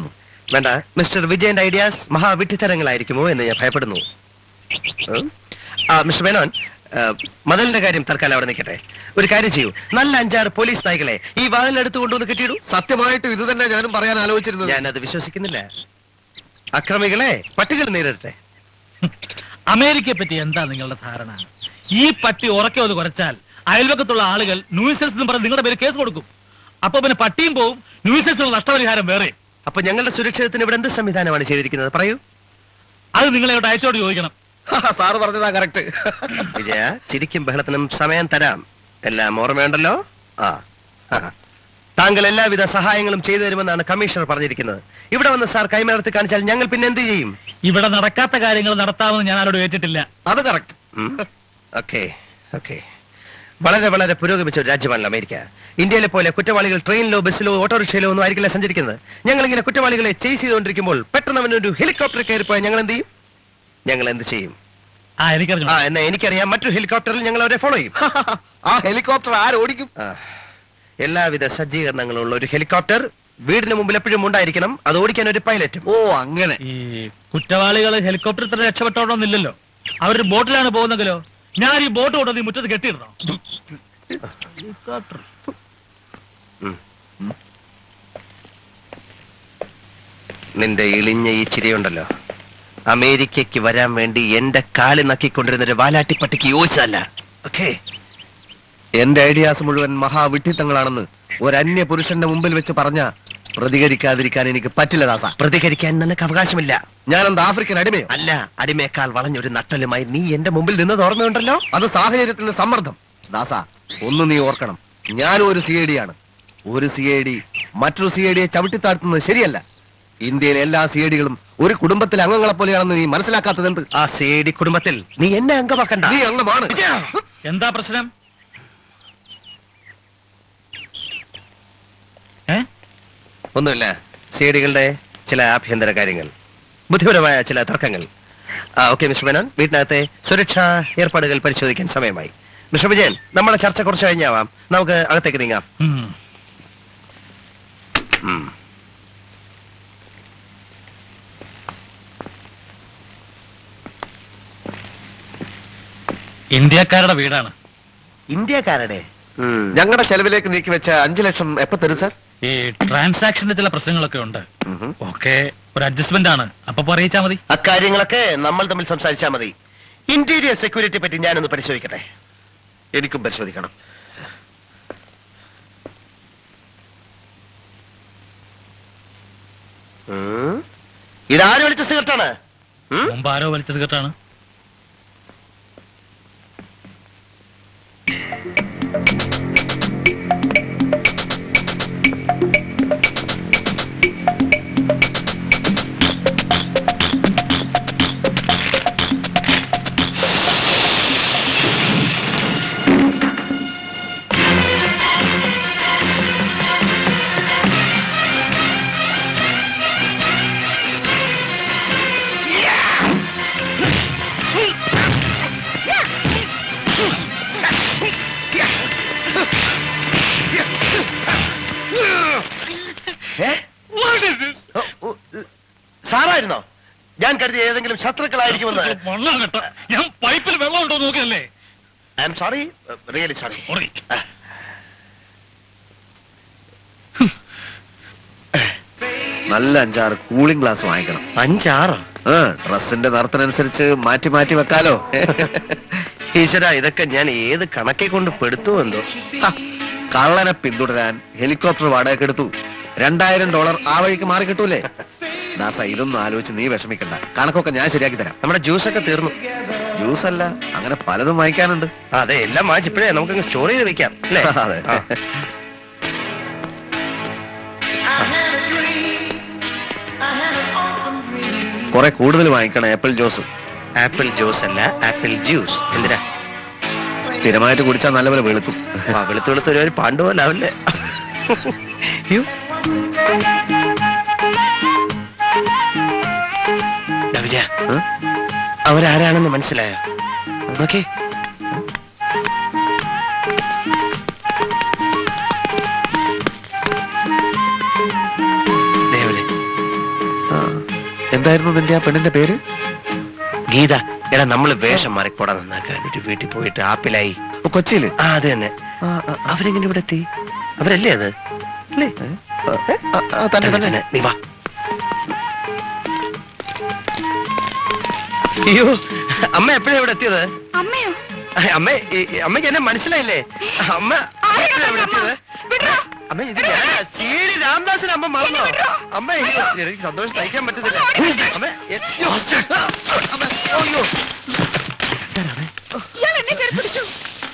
വേണ്ട മിസ്റ്റർ വിജയന്റെ ഐഡിയാസ് മഹാവിഡ്ഢിത്തരങ്ങളായിരിക്കുമോ എന്ന് ഞാൻ ഭയപ്പെടുന്നു ഉം. ആ മിസ്റ്റർ മേനോൻ ആ, മതിലിന്റെ കാര്യം തൽക്കാലം അവിടെ നിൽക്കട്ടെ ഒരു കാര്യം ചെയ്യൂ നല്ല അഞ്ചാറ് പോലീസ് നായ്ക്കളെ ഈ വാതിലെടുത്ത് കൊണ്ടുവന്ന് കിട്ടിയിടൂ സത്യമായിട്ടും ഇത് തന്നെ ഞാനും പറയാൻ ആലോചിച്ചിരുന്നത് ഞാനത് വിശ്വസിക്കുന്നില്ല അക്രമികളെ പട്ടികൾ നേരിടട്ടെ അമേരിക്കയെ പറ്റി എന്താ നിങ്ങളുടെ ധാരണ ഈ പട്ടി ഉറക്കെ ഒന്ന് കുറച്ചാൽ അയൽവക്കത്തുള്ള ആളുകൾ ന്യൂസൻസ് എന്ന് പറഞ്ഞ് നിങ്ങളുടെ പേര് കേസ് കൊടുക്കും അപ്പൊ പിന്നെ പട്ടിയും പോവും ന്യൂസൻസിനുള്ള നഷ്ടപരിഹാരം വേറെ അപ്പൊ ഞങ്ങളുടെ സുരക്ഷിതത്തിന് ഇവിടെ എന്ത് സംവിധാനമാണ് ചെയ്തിരിക്കുന്നത് പറയൂ അത് നിങ്ങളെ ഇവിടെ അയച്ചോട് ചോദിക്കണം സാറ് പറഞ്ഞതാ കറക്റ്റ് വിജയ ചിരിക്കും ബഹളത്തിനും സമയം തരാം എല്ലാം ഓർമ്മയുണ്ടല്ലോ ആ ആ. താങ്കൾ എല്ലാവിധ സഹായങ്ങളും ചെയ്തു തരുമെന്നാണ് കമ്മീഷണർ പറഞ്ഞിരിക്കുന്നത് ഇവിടെ വന്ന് സാർ കൈമലർത്തി കാണിച്ചാൽ ഞങ്ങൾ പിന്നെ എന്ത് ചെയ്യും ഇവിടെ നടക്കാത്ത കാര്യങ്ങൾ നടത്താമെന്ന് ഞാൻ ആരോട് ഏറ്റിട്ടില്ല അത് കറക്റ്റ് ഓക്കെ ഓക്കെ വളരെ വളരെ പുരോഗമിച്ച ഒരു രാജ്യമാണല്ലോ അമേരിക്ക ഇന്ത്യയിലെ പോലെ കുറ്റവാളികൾ ട്രെയിനിലോ ബസ്സിലോ ഓട്ടോറിക്ഷയിലോ ഒന്നും ആയിരിക്കില്ല സഞ്ചരിക്കുന്നത് ഞങ്ങൾ ഇങ്ങനെ കുറ്റവാളികളെ ചേസ് ചെയ്തുകൊണ്ടിരിക്കുമ്പോൾ പെട്ടെന്ന് അവനൊരു ഹെലികോപ്റ്റർ കയറിപ്പോയാൽ ഞങ്ങൾ എന്ത് ചെയ്യും ഞങ്ങൾ എന്ത് ചെയ്യും ആ എനിക്കറിഞ്ഞു ആ എന്നാ എനിക്കറിയാം മറ്റൊരു ഹെലികോപ്റ്ററിൽ ഞങ്ങൾ അവരെ ഫോളോ ചെയ്യും ആ ഹെലികോപ്റ്റർ ആരോടിക്കും ആ, എല്ലാവിധ സജ്ജീകരണങ്ങളും ഉള്ള ഒരു ഹെലികോപ്റ്റർ വീടിന് മുമ്പിൽ എപ്പോഴും ഉണ്ടായിരിക്കണം അത് ഓടിക്കാൻ ഒരു പൈലറ്റും ഓ അങ്ങനെ ഈ കുറ്റവാളികൾ ഹെലികോപ്റ്ററിൽ തന്നെ രക്ഷപ്പെട്ടോണമെന്നില്ലല്ലോ അവരൊരു ബോട്ടിലാണ് പോകുന്നെങ്കിലോ ഞാൻ ഈ ബോട്ട് കൊണ്ടുവന്ന് ഈ മുറ്റത്ത് കെട്ടിയിടണോ ഹെലികോപ്റ്റർ നിന്റെ ഇളിഞ്ഞ ഈ ചിരിയുണ്ടല്ലോ അമേരിക്കയ്ക്ക് വരാൻ വേണ്ടി എന്റെ കാല് നക്കിക്കൊണ്ടിരുന്ന ഒരു വാലാട്ടിപ്പട്ടിക്ക് യോജിച്ചതല്ല ഓക്കേ എന്റെ ഐഡിയാസ് മുഴുവൻ മഹാവിഡ്ഢിത്തങ്ങളാണെന്ന് ഒരു അന്യ പുരുഷന്റെ മുമ്പിൽ വെച്ച് പറഞ്ഞ പ്രതികരിക്കാതിരിക്കാൻ എനിക്ക് പറ്റില്ല ദാസ പ്രതികരിക്കാൻ നിനക്ക് അവകാശമില്ല ഞാനെന്താ ആഫ്രിക്കൻ അടിമയോ അല്ല അടിമേക്കാൾ വളഞ്ഞൊരു നട്ടലുമായി നീ എന്റെ മുമ്പിൽ നിന്നത് ഓർമ്മയുണ്ടല്ലോ അത് സാഹചര്യത്തിന്റെ സമ്മർദ്ദം ദാസ ഒന്ന് നീ ഓർക്കണം ഞാനും ഒരു സി ഐ ഡി ആണ് ഒരു സി ഐ ഡി മറ്റൊരു സി ഐ ഡിയെ ചവിട്ടിത്താഴ്ത്തുന്നത് ശരിയല്ല ഇന്ത്യയിലെ എല്ലാ സി ഐ ഡികളും ഒരു കുടുംബത്തിലെ അംഗങ്ങളെ പോലെയാണെന്ന് നീ മനസ്സിലാക്കാത്തത് എന്ത് ആ സേഡി കുടുംബത്തിൽ നീ എന്നെ അംഗമാക്കണ്ട നീ അംഗമാണ് എന്താ പ്രശ്നം ഏ ഒന്നുമില്ല സേഡികളുടെ ചില ആഭ്യന്തര കാര്യങ്ങൾ ബുദ്ധിപരമായ ചില തർക്കങ്ങൾ ആ ഓക്കെ മിസ്റ്റർ മേനോൻ വീട്ടിനകത്തെ സുരക്ഷാ ഏർപ്പാടുകൾ പരിശോധിക്കാൻ സമയമായി മിസ്റ്റർ വിജയൻ നമ്മുടെ ചർച്ച കുറച്ച് കഴിഞ്ഞാവാം നമുക്ക് അകത്തേക്ക് നീങ്ങാം ഉം. ഉം. ഇന്ത്യക്കാരുടെ വീടാണ് ഇന്ത്യക്കാരുടെ ഉം. ഞങ്ങളുടെ ചെലവിലേക്ക് നീക്കി വെച്ച അഞ്ചു ലക്ഷം എപ്പോ തരും സാർ ഈ ട്രാൻസാക്ഷന്റെ ചില പ്രശ്നങ്ങളൊക്കെ ഉണ്ട് ഓക്കെ ഒരു അഡ്ജസ്റ്റ്മെന്റ് ആണ് അപ്പൊ അറിയിച്ചാ മതി അക്കാര്യങ്ങളൊക്കെ നമ്മൾ തമ്മിൽ സംസാരിച്ചാൽ മതി ഇന്റീരിയർ സെക്യൂരിറ്റി പറ്റി ഞാനൊന്ന് പരിശോധിക്കട്ടെ എനിക്കും പരിശോധിക്കണം ഉം. ഇതാര് വിളിച്ച സിഗരറ്റാണ് ഉം? മുമ്പ് ആരോ വലിച്ച സിഗരറ്റാണ് ഏ? ഓ, ഓ, സാറായിരുന്നോ ഞാൻ കരുതി ഏതെങ്കിലും ശത്രുക്കളായിരിക്കുമെന്ന് വെള്ളം കേട്ടോ ഞാൻ പൈപ്പിൽ വെള്ളം ഉണ്ടോ നോക്കിയല്ലേ I'm sorry really sorry sorry നല്ല അഞ്ചാറ് കൂളിംഗ് ഗ്ലാസ് വാങ്ങിക്കണം അഞ്ചാറോ ആ ഡ്രസ്സിന്റെ നിറത്തിനനുസരിച്ച് മാറ്റി മാറ്റി വെക്കാലോ ഈശ്വര ഇതൊക്കെ ഞാൻ ഏത് കണക്കെ കൊണ്ട് പെടുത്തു എന്തോ ഹ, കള്ളനെ പിന്തുടരാൻ ഹെലികോപ്റ്റർ വാടകയ്ക്ക് എടുത്തു രണ്ടായിരം ഡോളർ ആ വഴിക്ക് മാറി കിട്ടൂലേ ദാസ ഇതൊന്നും ആലോചിച്ച് നീ വിഷമിക്കണ്ട കണക്കൊക്കെ ഞാൻ ശരിയാക്കി തരാം നമ്മുടെ ജ്യൂസ് ഒക്കെ തീർന്നു ജ്യൂസ് അല്ല അങ്ങനെ പലതും വാങ്ങിക്കാനുണ്ട് ആ, അതെ എല്ലാം വാങ്ങിച്ചപ്പോഴേ നമുക്ക് സ്റ്റോർ ചെയ്ത് വെക്കാം അല്ലേ അതെ. ആ. കുറെ കൂടുതൽ വാങ്ങിക്കണം ആപ്പിൾ ജ്യൂസ് ആപ്പിൾ ജ്യൂസ് അല്ല ആപ്പിൾ ജ്യൂസ് എന്തിനാ സ്ഥിരമായിട്ട് കുടിച്ചാൽ നല്ലപോലെ വെളുക്കും ആ, വെളുത്ത് വെളുത്ത് ഒരു- ഒരു പാണ്ട് പോലെ ആവില്ലേ യ്യോ. ദാ വിജയ ഏ? അവരാരാണെന്ന് മനസ്സിലായോ നോക്കേ ദേവനെ എന്തായിരുന്നു നിന്റെ ആ പെണ്ണിന്റെ പേര് ഗീത എടാ നമ്മള് വേഷം മാറിപ്പോടാ നന്നാക്കാൻ ഒരു വീട്ടിൽ പോയിട്ട് ആപ്പിലായി ഓ, കൊച്ചിയില് ആ അത് തന്നെ അവരെങ്ങനെ ഇവിടെ എത്തി അവരല്ലേ അത് അല്ലേ ആ, ആ, ആ, തന്നെ തന്നെ തന്നെ നീ വാ അയ്യോ അമ്മ എപ്പോഴാ ഇവിടെ എത്തിയത് അമ്മയോ അമ്മ അമ്മയ്ക്ക് എന്നെ മനസ്സിലായില്ലേ അമ്മ ആരെയാ എപ്പോഴാ ഇവിടെ അമ്മ? എത്തിയത് വിടടാ. അമ്മ ഇത് ഞാൻ സി ഡി രാംദാസിന് അമ്മ മറന്നോ എന്നെ വിടോ. അമ്മ എനിക്ക് എനിക്ക് സന്തോഷം സഹിക്കാൻ പറ്റുന്നില്ല അമ്മ എ- അമ്മ, അയ്യോ ഇയാൾ എന്നെ കയറി പിടിച്ചു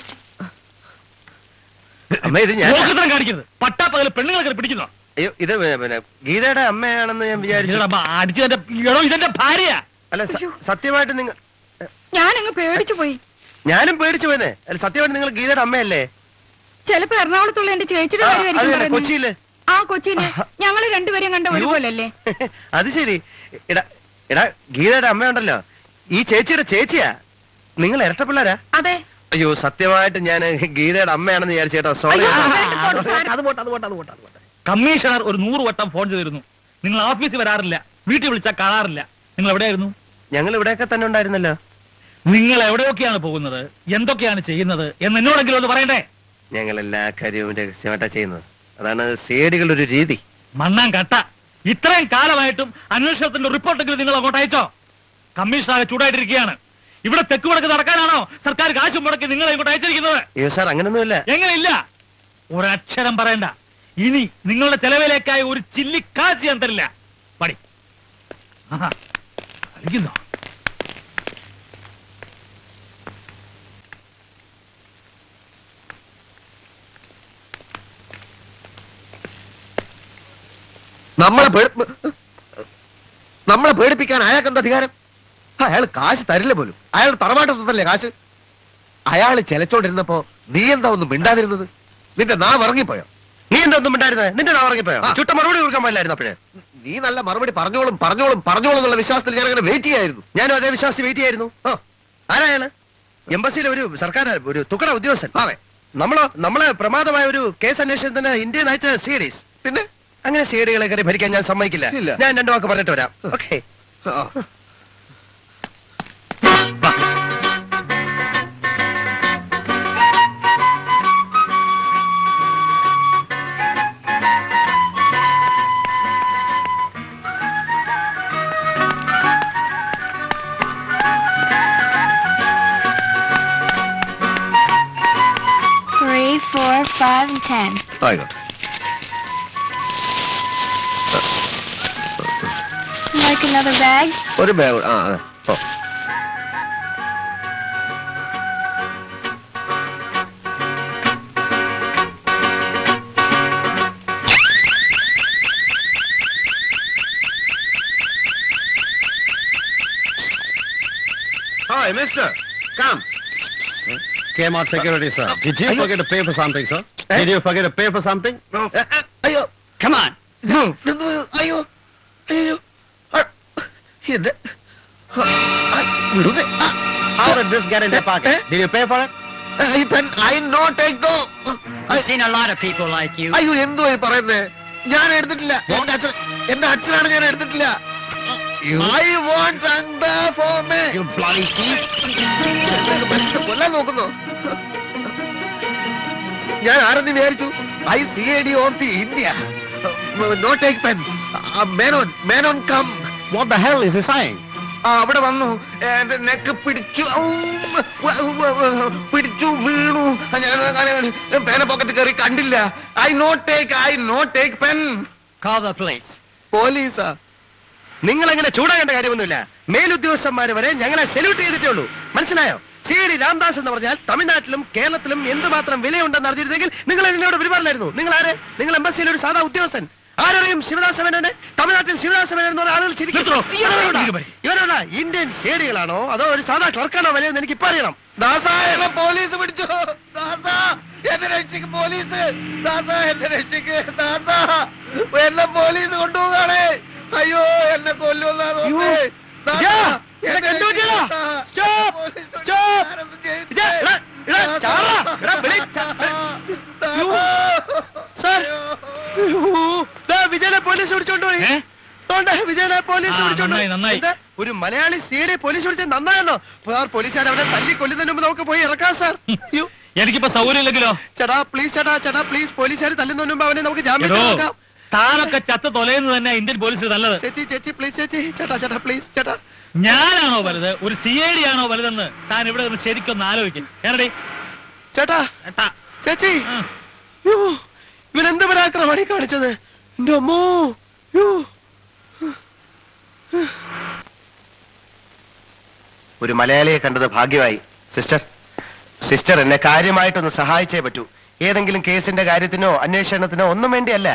അമ്മ ഇത് ഞാൻ മോഹത്തരം കാണിക്കരുത് പട്ടാപ്പകല് പെണ്ണുങ്ങളെ കയറി പിടിക്കുന്നോ അയ്യോ ഇത് പിന്നെ ഗീതയുടെ അമ്മയാണെന്ന് ഞാൻ വിചാരിച്ചു ഇതെടാ, അടിച്ചതിന്റെ എടോ ഇതെന്റെ ഭാര്യ അല്ല സ- സത്യമായിട്ട് നിങ്ങൾ ഞാനങ്ങ് പേടിച്ചു പോയി ഞാനും പേടിച്ചു പോയെന്നേ അല്ല സത്യമായിട്ട് നിങ്ങൾ ഗീതയുടെ അമ്മയല്ലേ ചിലപ്പോ എറണാകുളത്തുള്ള എന്റെ ചേച്ചിയുടെ ആ, കാര്യമായിരിക്കും അതെ, പറയുന്നത്. കൊച്ചിയില് ആ കൊച്ചിയില് ഞങ്ങള് രണ്ടുപേരെയും കണ്ട ഒരുപോലല്ലേ അത് ശരി എടാ എടാ ഗീതയുടെ അമ്മയുണ്ടല്ലോ ഈ ചേച്ചിയുടെ ചേച്ചിയാ നിങ്ങൾ ഇരട്ട പിള്ളേരാ അതെ അയ്യോ സത്യമായിട്ട് ഞാൻ ഗീതയുടെ അമ്മയാണെന്ന് വിചാരിച്ചു കേട്ടോ സോറി അയ്യോ, കേട്ടോ. വേണ്ട, പോട്ടെ, സാരം. അത് പോട്ടെ അത് പോട്ടെ അത് പോട്ടെ അത് പോട്ടെ കമ്മീഷണർ ഒരു നൂറ് വട്ടം ഫോൺ ചെയ്തിരുന്നു നിങ്ങൾ ഓഫീസിൽ വരാറില്ല വീട്ടിൽ വിളിച്ചാൽ കാണാറില്ല നിങ്ങൾ എവിടെയായിരുന്നു ഞങ്ങൾ ഇവിടെയൊക്കെ തന്നെ ഉണ്ടായിരുന്നല്ലോ നിങ്ങൾ എവിടെയൊക്കെയാണ് പോകുന്നത് എന്തൊക്കെയാണ് ചെയ്യുന്നത് എന്ന് എന്നോടെങ്കിലും ഒന്ന് പറയണ്ടേ ഞങ്ങൾ എല്ലാ കാര്യവും രഹസ്യമായിട്ടാ ചെയ്യുന്നത് അതാണ് സേഡികളുടെ ഒരു രീതി മണ്ണാൻ കട്ട ഇത്രയും കാലമായിട്ടും അന്വേഷണത്തിന്റെ റിപ്പോർട്ടെങ്കിലും നിങ്ങൾ അങ്ങോട്ട് അയച്ചോ കമ്മീഷണറെ ചൂടായിട്ടിരിക്കുകയാണ് ഇവിടെ തെക്ക് വടക്ക് നടക്കാനാണോ സർക്കാർ കാശ് മുടക്കി നിങ്ങളെ ഇങ്ങോട്ട് അയച്ചിരിക്കുന്നത് അയ്യോ സാർ അങ്ങനൊന്നുമില്ല എങ്ങനെയില്ല ഒരക്ഷരം പറയണ്ട ഇനി നിങ്ങളുടെ ചെലവിലേക്കായി ഒരു ചില്ലി കാശ് ഞാൻ തരില്ല പടി ആഹാ, കളിക്കുന്നോ നമ്മളെ പേടി- നമ്മളെ പേടിപ്പിക്കാൻ അയാൾക്ക് എന്താ അധികാരം അയാൾ കാശ് തരില്ല പോലും അയാൾ തറവാട്ട് സ്വത്തല്ലേ കാശ് അയാൾ ചെലച്ചോണ്ടിരുന്നപ്പോ നീ എന്താ ഒന്നും മിണ്ടാതിരുന്നത് നിന്റെ നാവ് ഇറങ്ങിപ്പോയോ നീ എന്താ ഒന്നും ഉണ്ടായിരുന്നത് നിന്റെ നാ ഉറങ്ങിപ്പോയോ ആ. ചുട്ട മറുപടി കൊടുക്കാൻ പാടില്ലായിരുന്നു അപ്പോഴേ നീ നല്ല മറുപടി പറഞ്ഞോളും പറഞ്ഞോളും പറഞ്ഞോളും എന്നുള്ള വിശ്വാസത്തിൽ ഞാൻ അങ്ങനെ വെയിറ്റ് ചെയ്യായിരുന്നു ഞാനും അതേ വിശ്വാസി വെയിറ്റ് ചെയ്യായിരുന്നു ആ, ആരായാണ് എംബസിയിലെ ഒരു സർക്കാർ ഒരു തുക്കട ഉദ്യോഗസ്ഥൻ അതെ നമ്മളോ നമ്മളെ പ്രമാദമായ ഒരു കേസ് അന്വേഷണത്തിന് ഇന്ത്യൻ അയച്ച സീരീസ് പിന്നെ അങ്ങനെ സീഡികളെ കയറി ഭരിക്കാൻ ഞാൻ സമ്മതിക്കില്ല ഇല്ല. ഞാൻ രണ്ടു വാക്ക് പറഞ്ഞിട്ട് വരാം ഓക്കെ ആ. Three, four, five, and ten. ആയിക്കോട്ടെ Like another bag? ഒരു ബാഗ് ആ അതെ ഓ Hi, mister. Come. Kmart security, sir. Did you Ayo. forget to pay for something, sir? Eh? Did you forget to pay for something? ഏ, ഏ, അയ്യോ Come on. ഇത് അയ്യോ അയ്യോ ആ, ഇത് ആ, ആ, വിടുന്നേ. ആ, How did this get in your pocket? Eh? Did you pay for it? I pen- I not take no. I've seen a lot of people like you. അയ്യോ എന്തുവാ ഈ പറയുന്നേ ഞാൻ എടുത്തിട്ടില്ല എന്റെ അച്ഛൻ എന്റെ അച്ഛനാണ് ഞാൻ എടുത്തിട്ടില്ല I want for me You bloody thief. മനുഷ്യനെ കൊല്ലാൻ നോക്കുന്നു ഞാൻ ആരെന്ന് വിചാരിച്ചു I C I D of the India not take pen Menon Menon come What the hell is he saying? ആ അവിടെ വന്നു എന്റെ നെക്ക് പിടിച്ചു ഔം, വ- വ- വ- പിടിച്ചു വീണു ഞാൻ പേന പോക്കറ്റ് കയറി കണ്ടില്ല I not take I not take pen Call the police. പോലീസാ നിങ്ങൾ അങ്ങനെ ചൂടാകേണ്ട കാര്യമൊന്നുമില്ല മേലുദ്യോഗസ്ഥന്മാര് വരെ ഞങ്ങളെ സെല്യൂട്ട് ചെയ്തിട്ടേ ഉള്ളൂ മനസ്സിലായോ സി ഡി രാംദാസ് എന്ന് പറഞ്ഞാൽ തമിഴ്നാട്ടിലും കേരളത്തിലും എന്തുമാത്രം വിലയുണ്ടെന്ന് അറിഞ്ഞിരുന്നെങ്കിൽ നിങ്ങൾ എന്നോട് പെരുമാറില്ലായിരുന്നു നിങ്ങൾ ആര് നിങ്ങൾ എംബസിയിലെ ഒരു സാധാ ഉദ്യോഗസ്ഥൻ ആരറിയും ശിവദാസ മേനോനെ തമിഴ്നാട്ടിൽ ശിവദാസ മേനോൻ എന്ന് പറഞ്ഞ ആളുകൾ ശരിക്കും നിർത്തണോ? ഇവരോടാ? ഇത് മതി. ഇവരോടാ ഇന്ത്യൻ സേഡികളാണോ അതോ ഒരു സാധാ ക്ലർക്കാണോ വിലയെന്ന് എനിക്ക് ഇപ്പൊ അറിയണം ദാസാ എന്നെ പോലീസ് പിടിച്ചു ദാസാ എന്നെ രക്ഷിക്ക് പോലീസ് ദാസാ എന്നെ രക്ഷിക്ക് ദാസാ എന്നെ പോലീസ് കൊണ്ടുപോകാണേ അയ്യോ എന്നെ കൊല്ലുന്നാ തോന്നേ വിജയ, ഇവിടെ കണ്ടുപിടിച്ചതാ. Stop, stop. വിജയ, എടാ, എടാ, ചാടാ. എടാ, വെളി ചാ- അയ്യോ. സാർ. വിജയനെ പോലീസ് പിടിച്ചോണ്ട് പോയി ഏ? ഓ, അതുകൊണ്ട് വിജയനെ പോലീസ് ആ, വിളിച്ചോണ്ട് നന്നായി, നന്നായി. എന്താ? ഒരു മലയാളി സി ഡി പോലീസ് വിളിച്ചത് നന്നായെന്നോ സാർ പോലീസുകാർ അവിടെ തല്ലി കൊല്ലുന്നതിന് മുമ്പ് നമുക്ക് പോയി ഇറക്കാം സാർ അയ്യോ എനിക്കിപ്പോ സൗകര്യം ഇല്ലെങ്കിലോ ചേട്ടാ പ്ലീസ് ചേട്ടാ ചേട്ടാ പ്ലീസ് പോലീസുകാർ തല്ലുന്നതിന് മുമ്പ് അവനെ നമുക്ക് ജാമ്യം എടോ, എടുക്കാം താനൊക്കെ ചത്ത് തൊലയുന്നത് തന്നെ ഇന്ത്യൻ പോലീസിൽ നല്ലത് ചേച്ചി ചേച്ചി പ്ലീസ് ചേച്ചി ചേട്ടാ ചേട്ടാ പ്ലീസ് ചേട്ടാ ഞാനാണോ വലുത് ഒരു സി ഐ ഡി ആണോ വലുതെന്ന് താൻ ഇവിടെ നിന്ന് ശരിക്കൊന്ന് ആലോചിക്കും ഏറടി ചേട്ടാ ഏട്ടാ ചേച്ചി ആ. യ്യോ, ഇവൻ എന്ത് പരാക്രമാണ് ഈ കാണിച്ചത് എന്റെ അമ്മോ യ്യോ. ഒരു മലയാളിയെ കണ്ടത് ഭാഗ്യമായി സിസ്റ്റർ സിസ്റ്റർ എന്നെ കാര്യമായിട്ടൊന്ന് സഹായിച്ചേ പറ്റൂ ഏതെങ്കിലും കേസിന്റെ കാര്യത്തിനോ അന്വേഷണത്തിനോ ഒന്നും വേണ്ടിയല്ല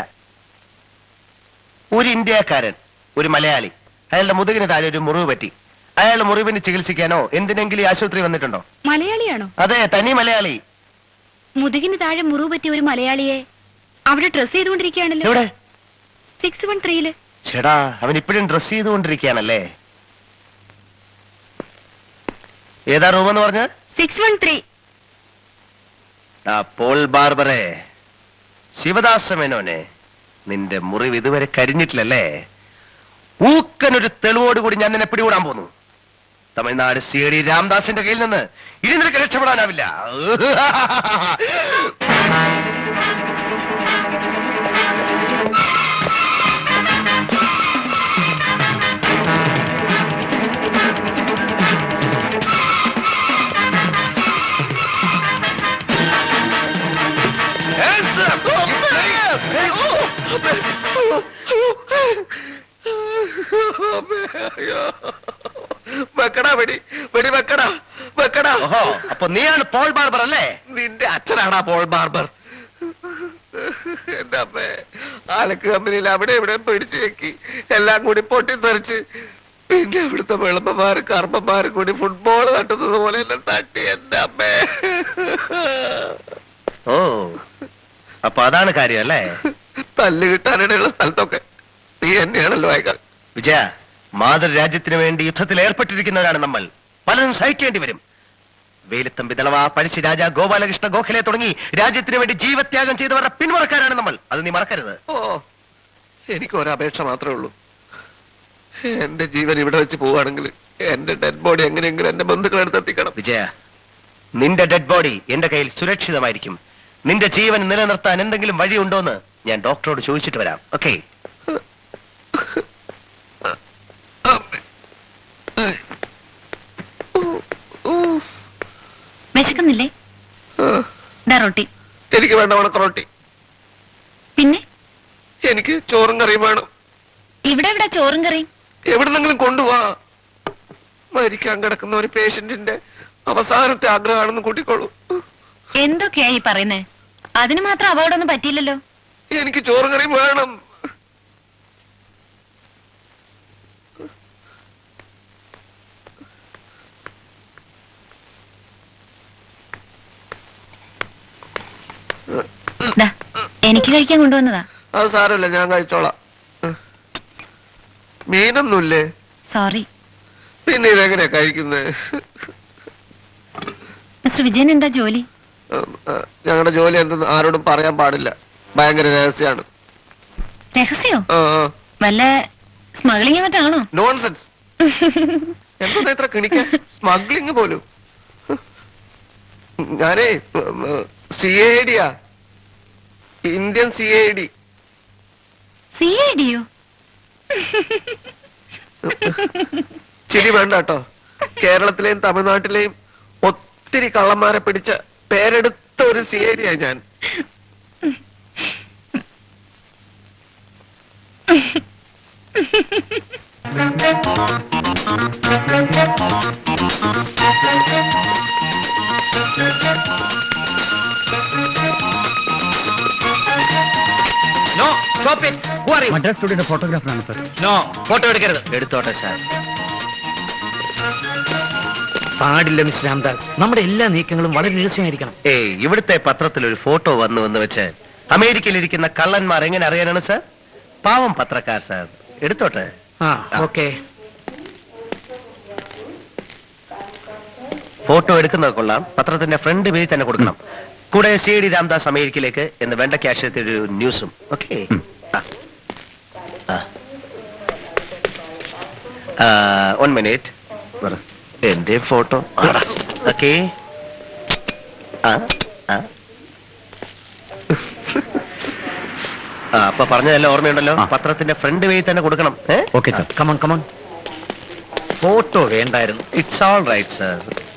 ഒരു ഇന്ത്യക്കാരൻ ഒരു മലയാളി അയാളുടെ മുതുകിന് താഴെ ഒരു മുറിവ് പറ്റി അയാളുടെ മുറിവിന് ചികിത്സിക്കാനോ എന്തിനെങ്കിലും ഈ ആശുപത്രി വന്നിട്ടുണ്ടോ മലയാളിയാണോ അതെ തനി മലയാളി മുതുകിന് താഴെ മുറിവ് പറ്റിയ ഒരു മലയാളിയെ അവിടെ ഡ്രസ് ചെയ്തുകൊണ്ടിരിക്കുകയാണല്ലോ എവിടെ സിക്സ് വൺ ത്രീയില് ചേടാ അവൻ ഇപ്പോഴും ഡ്രസ് ചെയ്തുകൊണ്ടിരിക്കുകയാണല്ലേ ഏതാ റൂം എന്ന് പറഞ്ഞ സിക്സ് വൺ ത്രീ ആ പോൾ ബാർബറെ ശിവദാസ മേനോനെ നിന്റെ മുറിവ് ഇതുവരെ കരിഞ്ഞിട്ടില്ലല്ലേ ഊക്കനൊരു തെളിവോടുകൂടി ഞാൻ നിന്നെ പിടികൂടാൻ പോന്നു തമിഴ്നാട് സി ഡി രാംദാസിന്റെ കയ്യിൽ നിന്ന് ഇനി നിനക്ക് രക്ഷപ്പെടാനാവില്ല Hands up! You player! വെക്കടാ വെടി വെടി വെക്കടാ വെക്കടാ ഓഹോ അപ്പൊ നീയാണ് പോൾ ബാർബർ അല്ലേ നിന്റെ അച്ഛനാടാ പോൾ ബാർബർ എന്റെ അമ്മേ ആലക്ക് കമ്പനിയിൽ അവിടെ ഇവിടെ പിടിച്ചു വെക്കി എല്ലാം കൂടി പൊട്ടിത്തെറിച്ച് പിന്നെ അവിടുത്തെ വെളുപ്പന്മാര് കർമ്മന്മാര് കൂടി ഫുട്ബോൾ തട്ടുന്നത് പോലെ എന്നെ തട്ടി എന്റെ അമ്മേ ഓ അപ്പൊ അതാണ് കാര്യം അല്ലേ തല്ല് കിട്ടാനിടയുള്ള സ്ഥലത്തൊക്കെ നീ എന്നെയാണല്ലോ അയക്കാൽ വിജയ മാതൃരാജ്യത്തിന് വേണ്ടി യുദ്ധത്തിൽ ഏർപ്പെട്ടിരിക്കുന്നവരാണ് നമ്മൾ പലതും സഹിക്കേണ്ടി വരും വേലുത്തമ്പി ദളവ പഴശ്ശി രാജ ഗോപാലകൃഷ്ണ ഗോഖലെ തുടങ്ങി രാജ്യത്തിന് വേണ്ടി ജീവത്യാഗം ചെയ്തവരുടെ പിന്മുറക്കാരാണ് നമ്മൾ അത് നീ മറക്കരുത് ഓ എനിക്ക് ഒരപേക്ഷ മാത്രമേ ഉള്ളൂ എന്റെ ജീവൻ ഇവിടെ വെച്ച് പോവുകയാണെങ്കിൽ എന്റെ ഡെഡ് ബോഡി എങ്ങനെയെങ്കിലും എന്റെ ബന്ധുക്കളെടുത്ത് എത്തിക്കണം വിജയ നിന്റെ ഡെഡ് ബോഡി എന്റെ കയ്യിൽ സുരക്ഷിതമായിരിക്കും നിന്റെ ജീവൻ നിലനിർത്താൻ എന്തെങ്കിലും വഴിയുണ്ടോന്ന് ഞാൻ ഡോക്ടറോട് ചോദിച്ചിട്ട് വരാം ഓക്കെ വിശക്കുന്നില്ലേ ദാ റൊട്ടി എനിക്ക് വേണ്ട ഉണക്കറൊട്ടി പിന്നെ എനിക്ക് ചോറും കറിയും വേണം ഇവിടെ ഇവിടെ ചോറും കറിയും എവിടുന്നെങ്കിലും കൊണ്ടുപോവാ മരിക്കാൻ കിടക്കുന്ന ഒരു പേഷ്യന്റിന്റെ അവസാനത്തെ ആഗ്രഹമാണെന്ന് കൂട്ടിക്കോളൂ എന്തൊക്കെയാ ഈ പറയുന്നേ അതിന് മാത്രം അപകടമൊന്നും പറ്റിയില്ലല്ലോ എനിക്ക് ചോറും കറിയും വേണം ദാ, എനിക്ക് കഴിക്കാൻ കൊണ്ടുവന്നതാ അത് സാരമില്ല ഞാൻ കഴിച്ചോളാം മീനൊന്നുമില്ലേ സോറി പിന്നെ ഇതെങ്ങനെയാ കഴിക്കുന്നത് മിസ്റ്റർ വിജയൻ എന്താ ജോലി ഞങ്ങളുടെ ജോലി എന്തെന്ന് ആരോടും പറയാൻ പാടില്ല ഭയങ്കര രഹസ്യമാണ് രഹസ്യോ വല്ല സ്മഗ്ലിംഗ് മറ്റാണോ നോൺസെൻസ് എന്താ ഇത്ര കിണിക്കാൻ സ്മഗ്ലിങ് പോലും ഞാനേ സി ഐ ഡിയാ Indian C I D C I ഡിയോ ചിരി വേണ്ട കേട്ടോ കേരളത്തിലെയും തമിഴ്നാട്ടിലെയും ഒത്തിരി കള്ളന്മാരെ പിടിച്ച പേരെടുത്ത ഒരു സി ഐ ഡിയാ ഞാൻ no stop it who are you Madras സ്റ്റുഡിയോയുടെ ഫോട്ടോഗ്രാഫറാണ് സർ നോ ഫോട്ടോ എടുക്കരുത് എടുത്തോട്ടെ സാർ പാടില്ല മിസ്റ്റർ രാംദാസ് നമ്മുടെ എല്ലാ നീക്കങ്ങളും വളരെ രഹസ്യമായിരിക്കണം ഏയ് ഇവിടുത്തെ പത്രത്തിൽ ഒരു ഫോട്ടോ വന്നു എന്ന് വെച്ച് അമേരിക്കയിലിരിക്കുന്ന കള്ളന്മാർ എങ്ങനെ അറിയാനാണ് സാർ പാവം പത്രക്കാർ സാർ എടുത്തോട്ടെ ആ ഓക്കെ ഫോട്ടോ എടുക്കുന്നത് കൊള്ളാം പത്രത്തിന്റെ ഫ്രണ്ട് പേജിൽ തന്നെ കൊടുക്കണം കൂടെ സി ഡി രാംദാസ് അമേരിക്കയിലേക്ക് എന്ന് വെണ്ട ക്യാഷത്തിൽ ഒരു ന്യൂസും ഓക്കെ വൺ മിനിറ്റ് എന്റെ ഫോട്ടോ ഓക്കെ ആ ആ ആ അപ്പൊ പറഞ്ഞതെല്ലാം ഓർമ്മയുണ്ടല്ലോ പത്രത്തിന്റെ ഫ്രണ്ട് പേജിൽ തന്നെ കൊടുക്കണം okay sir come on come on photo വേണ്ടായിരുന്നു it's all right sir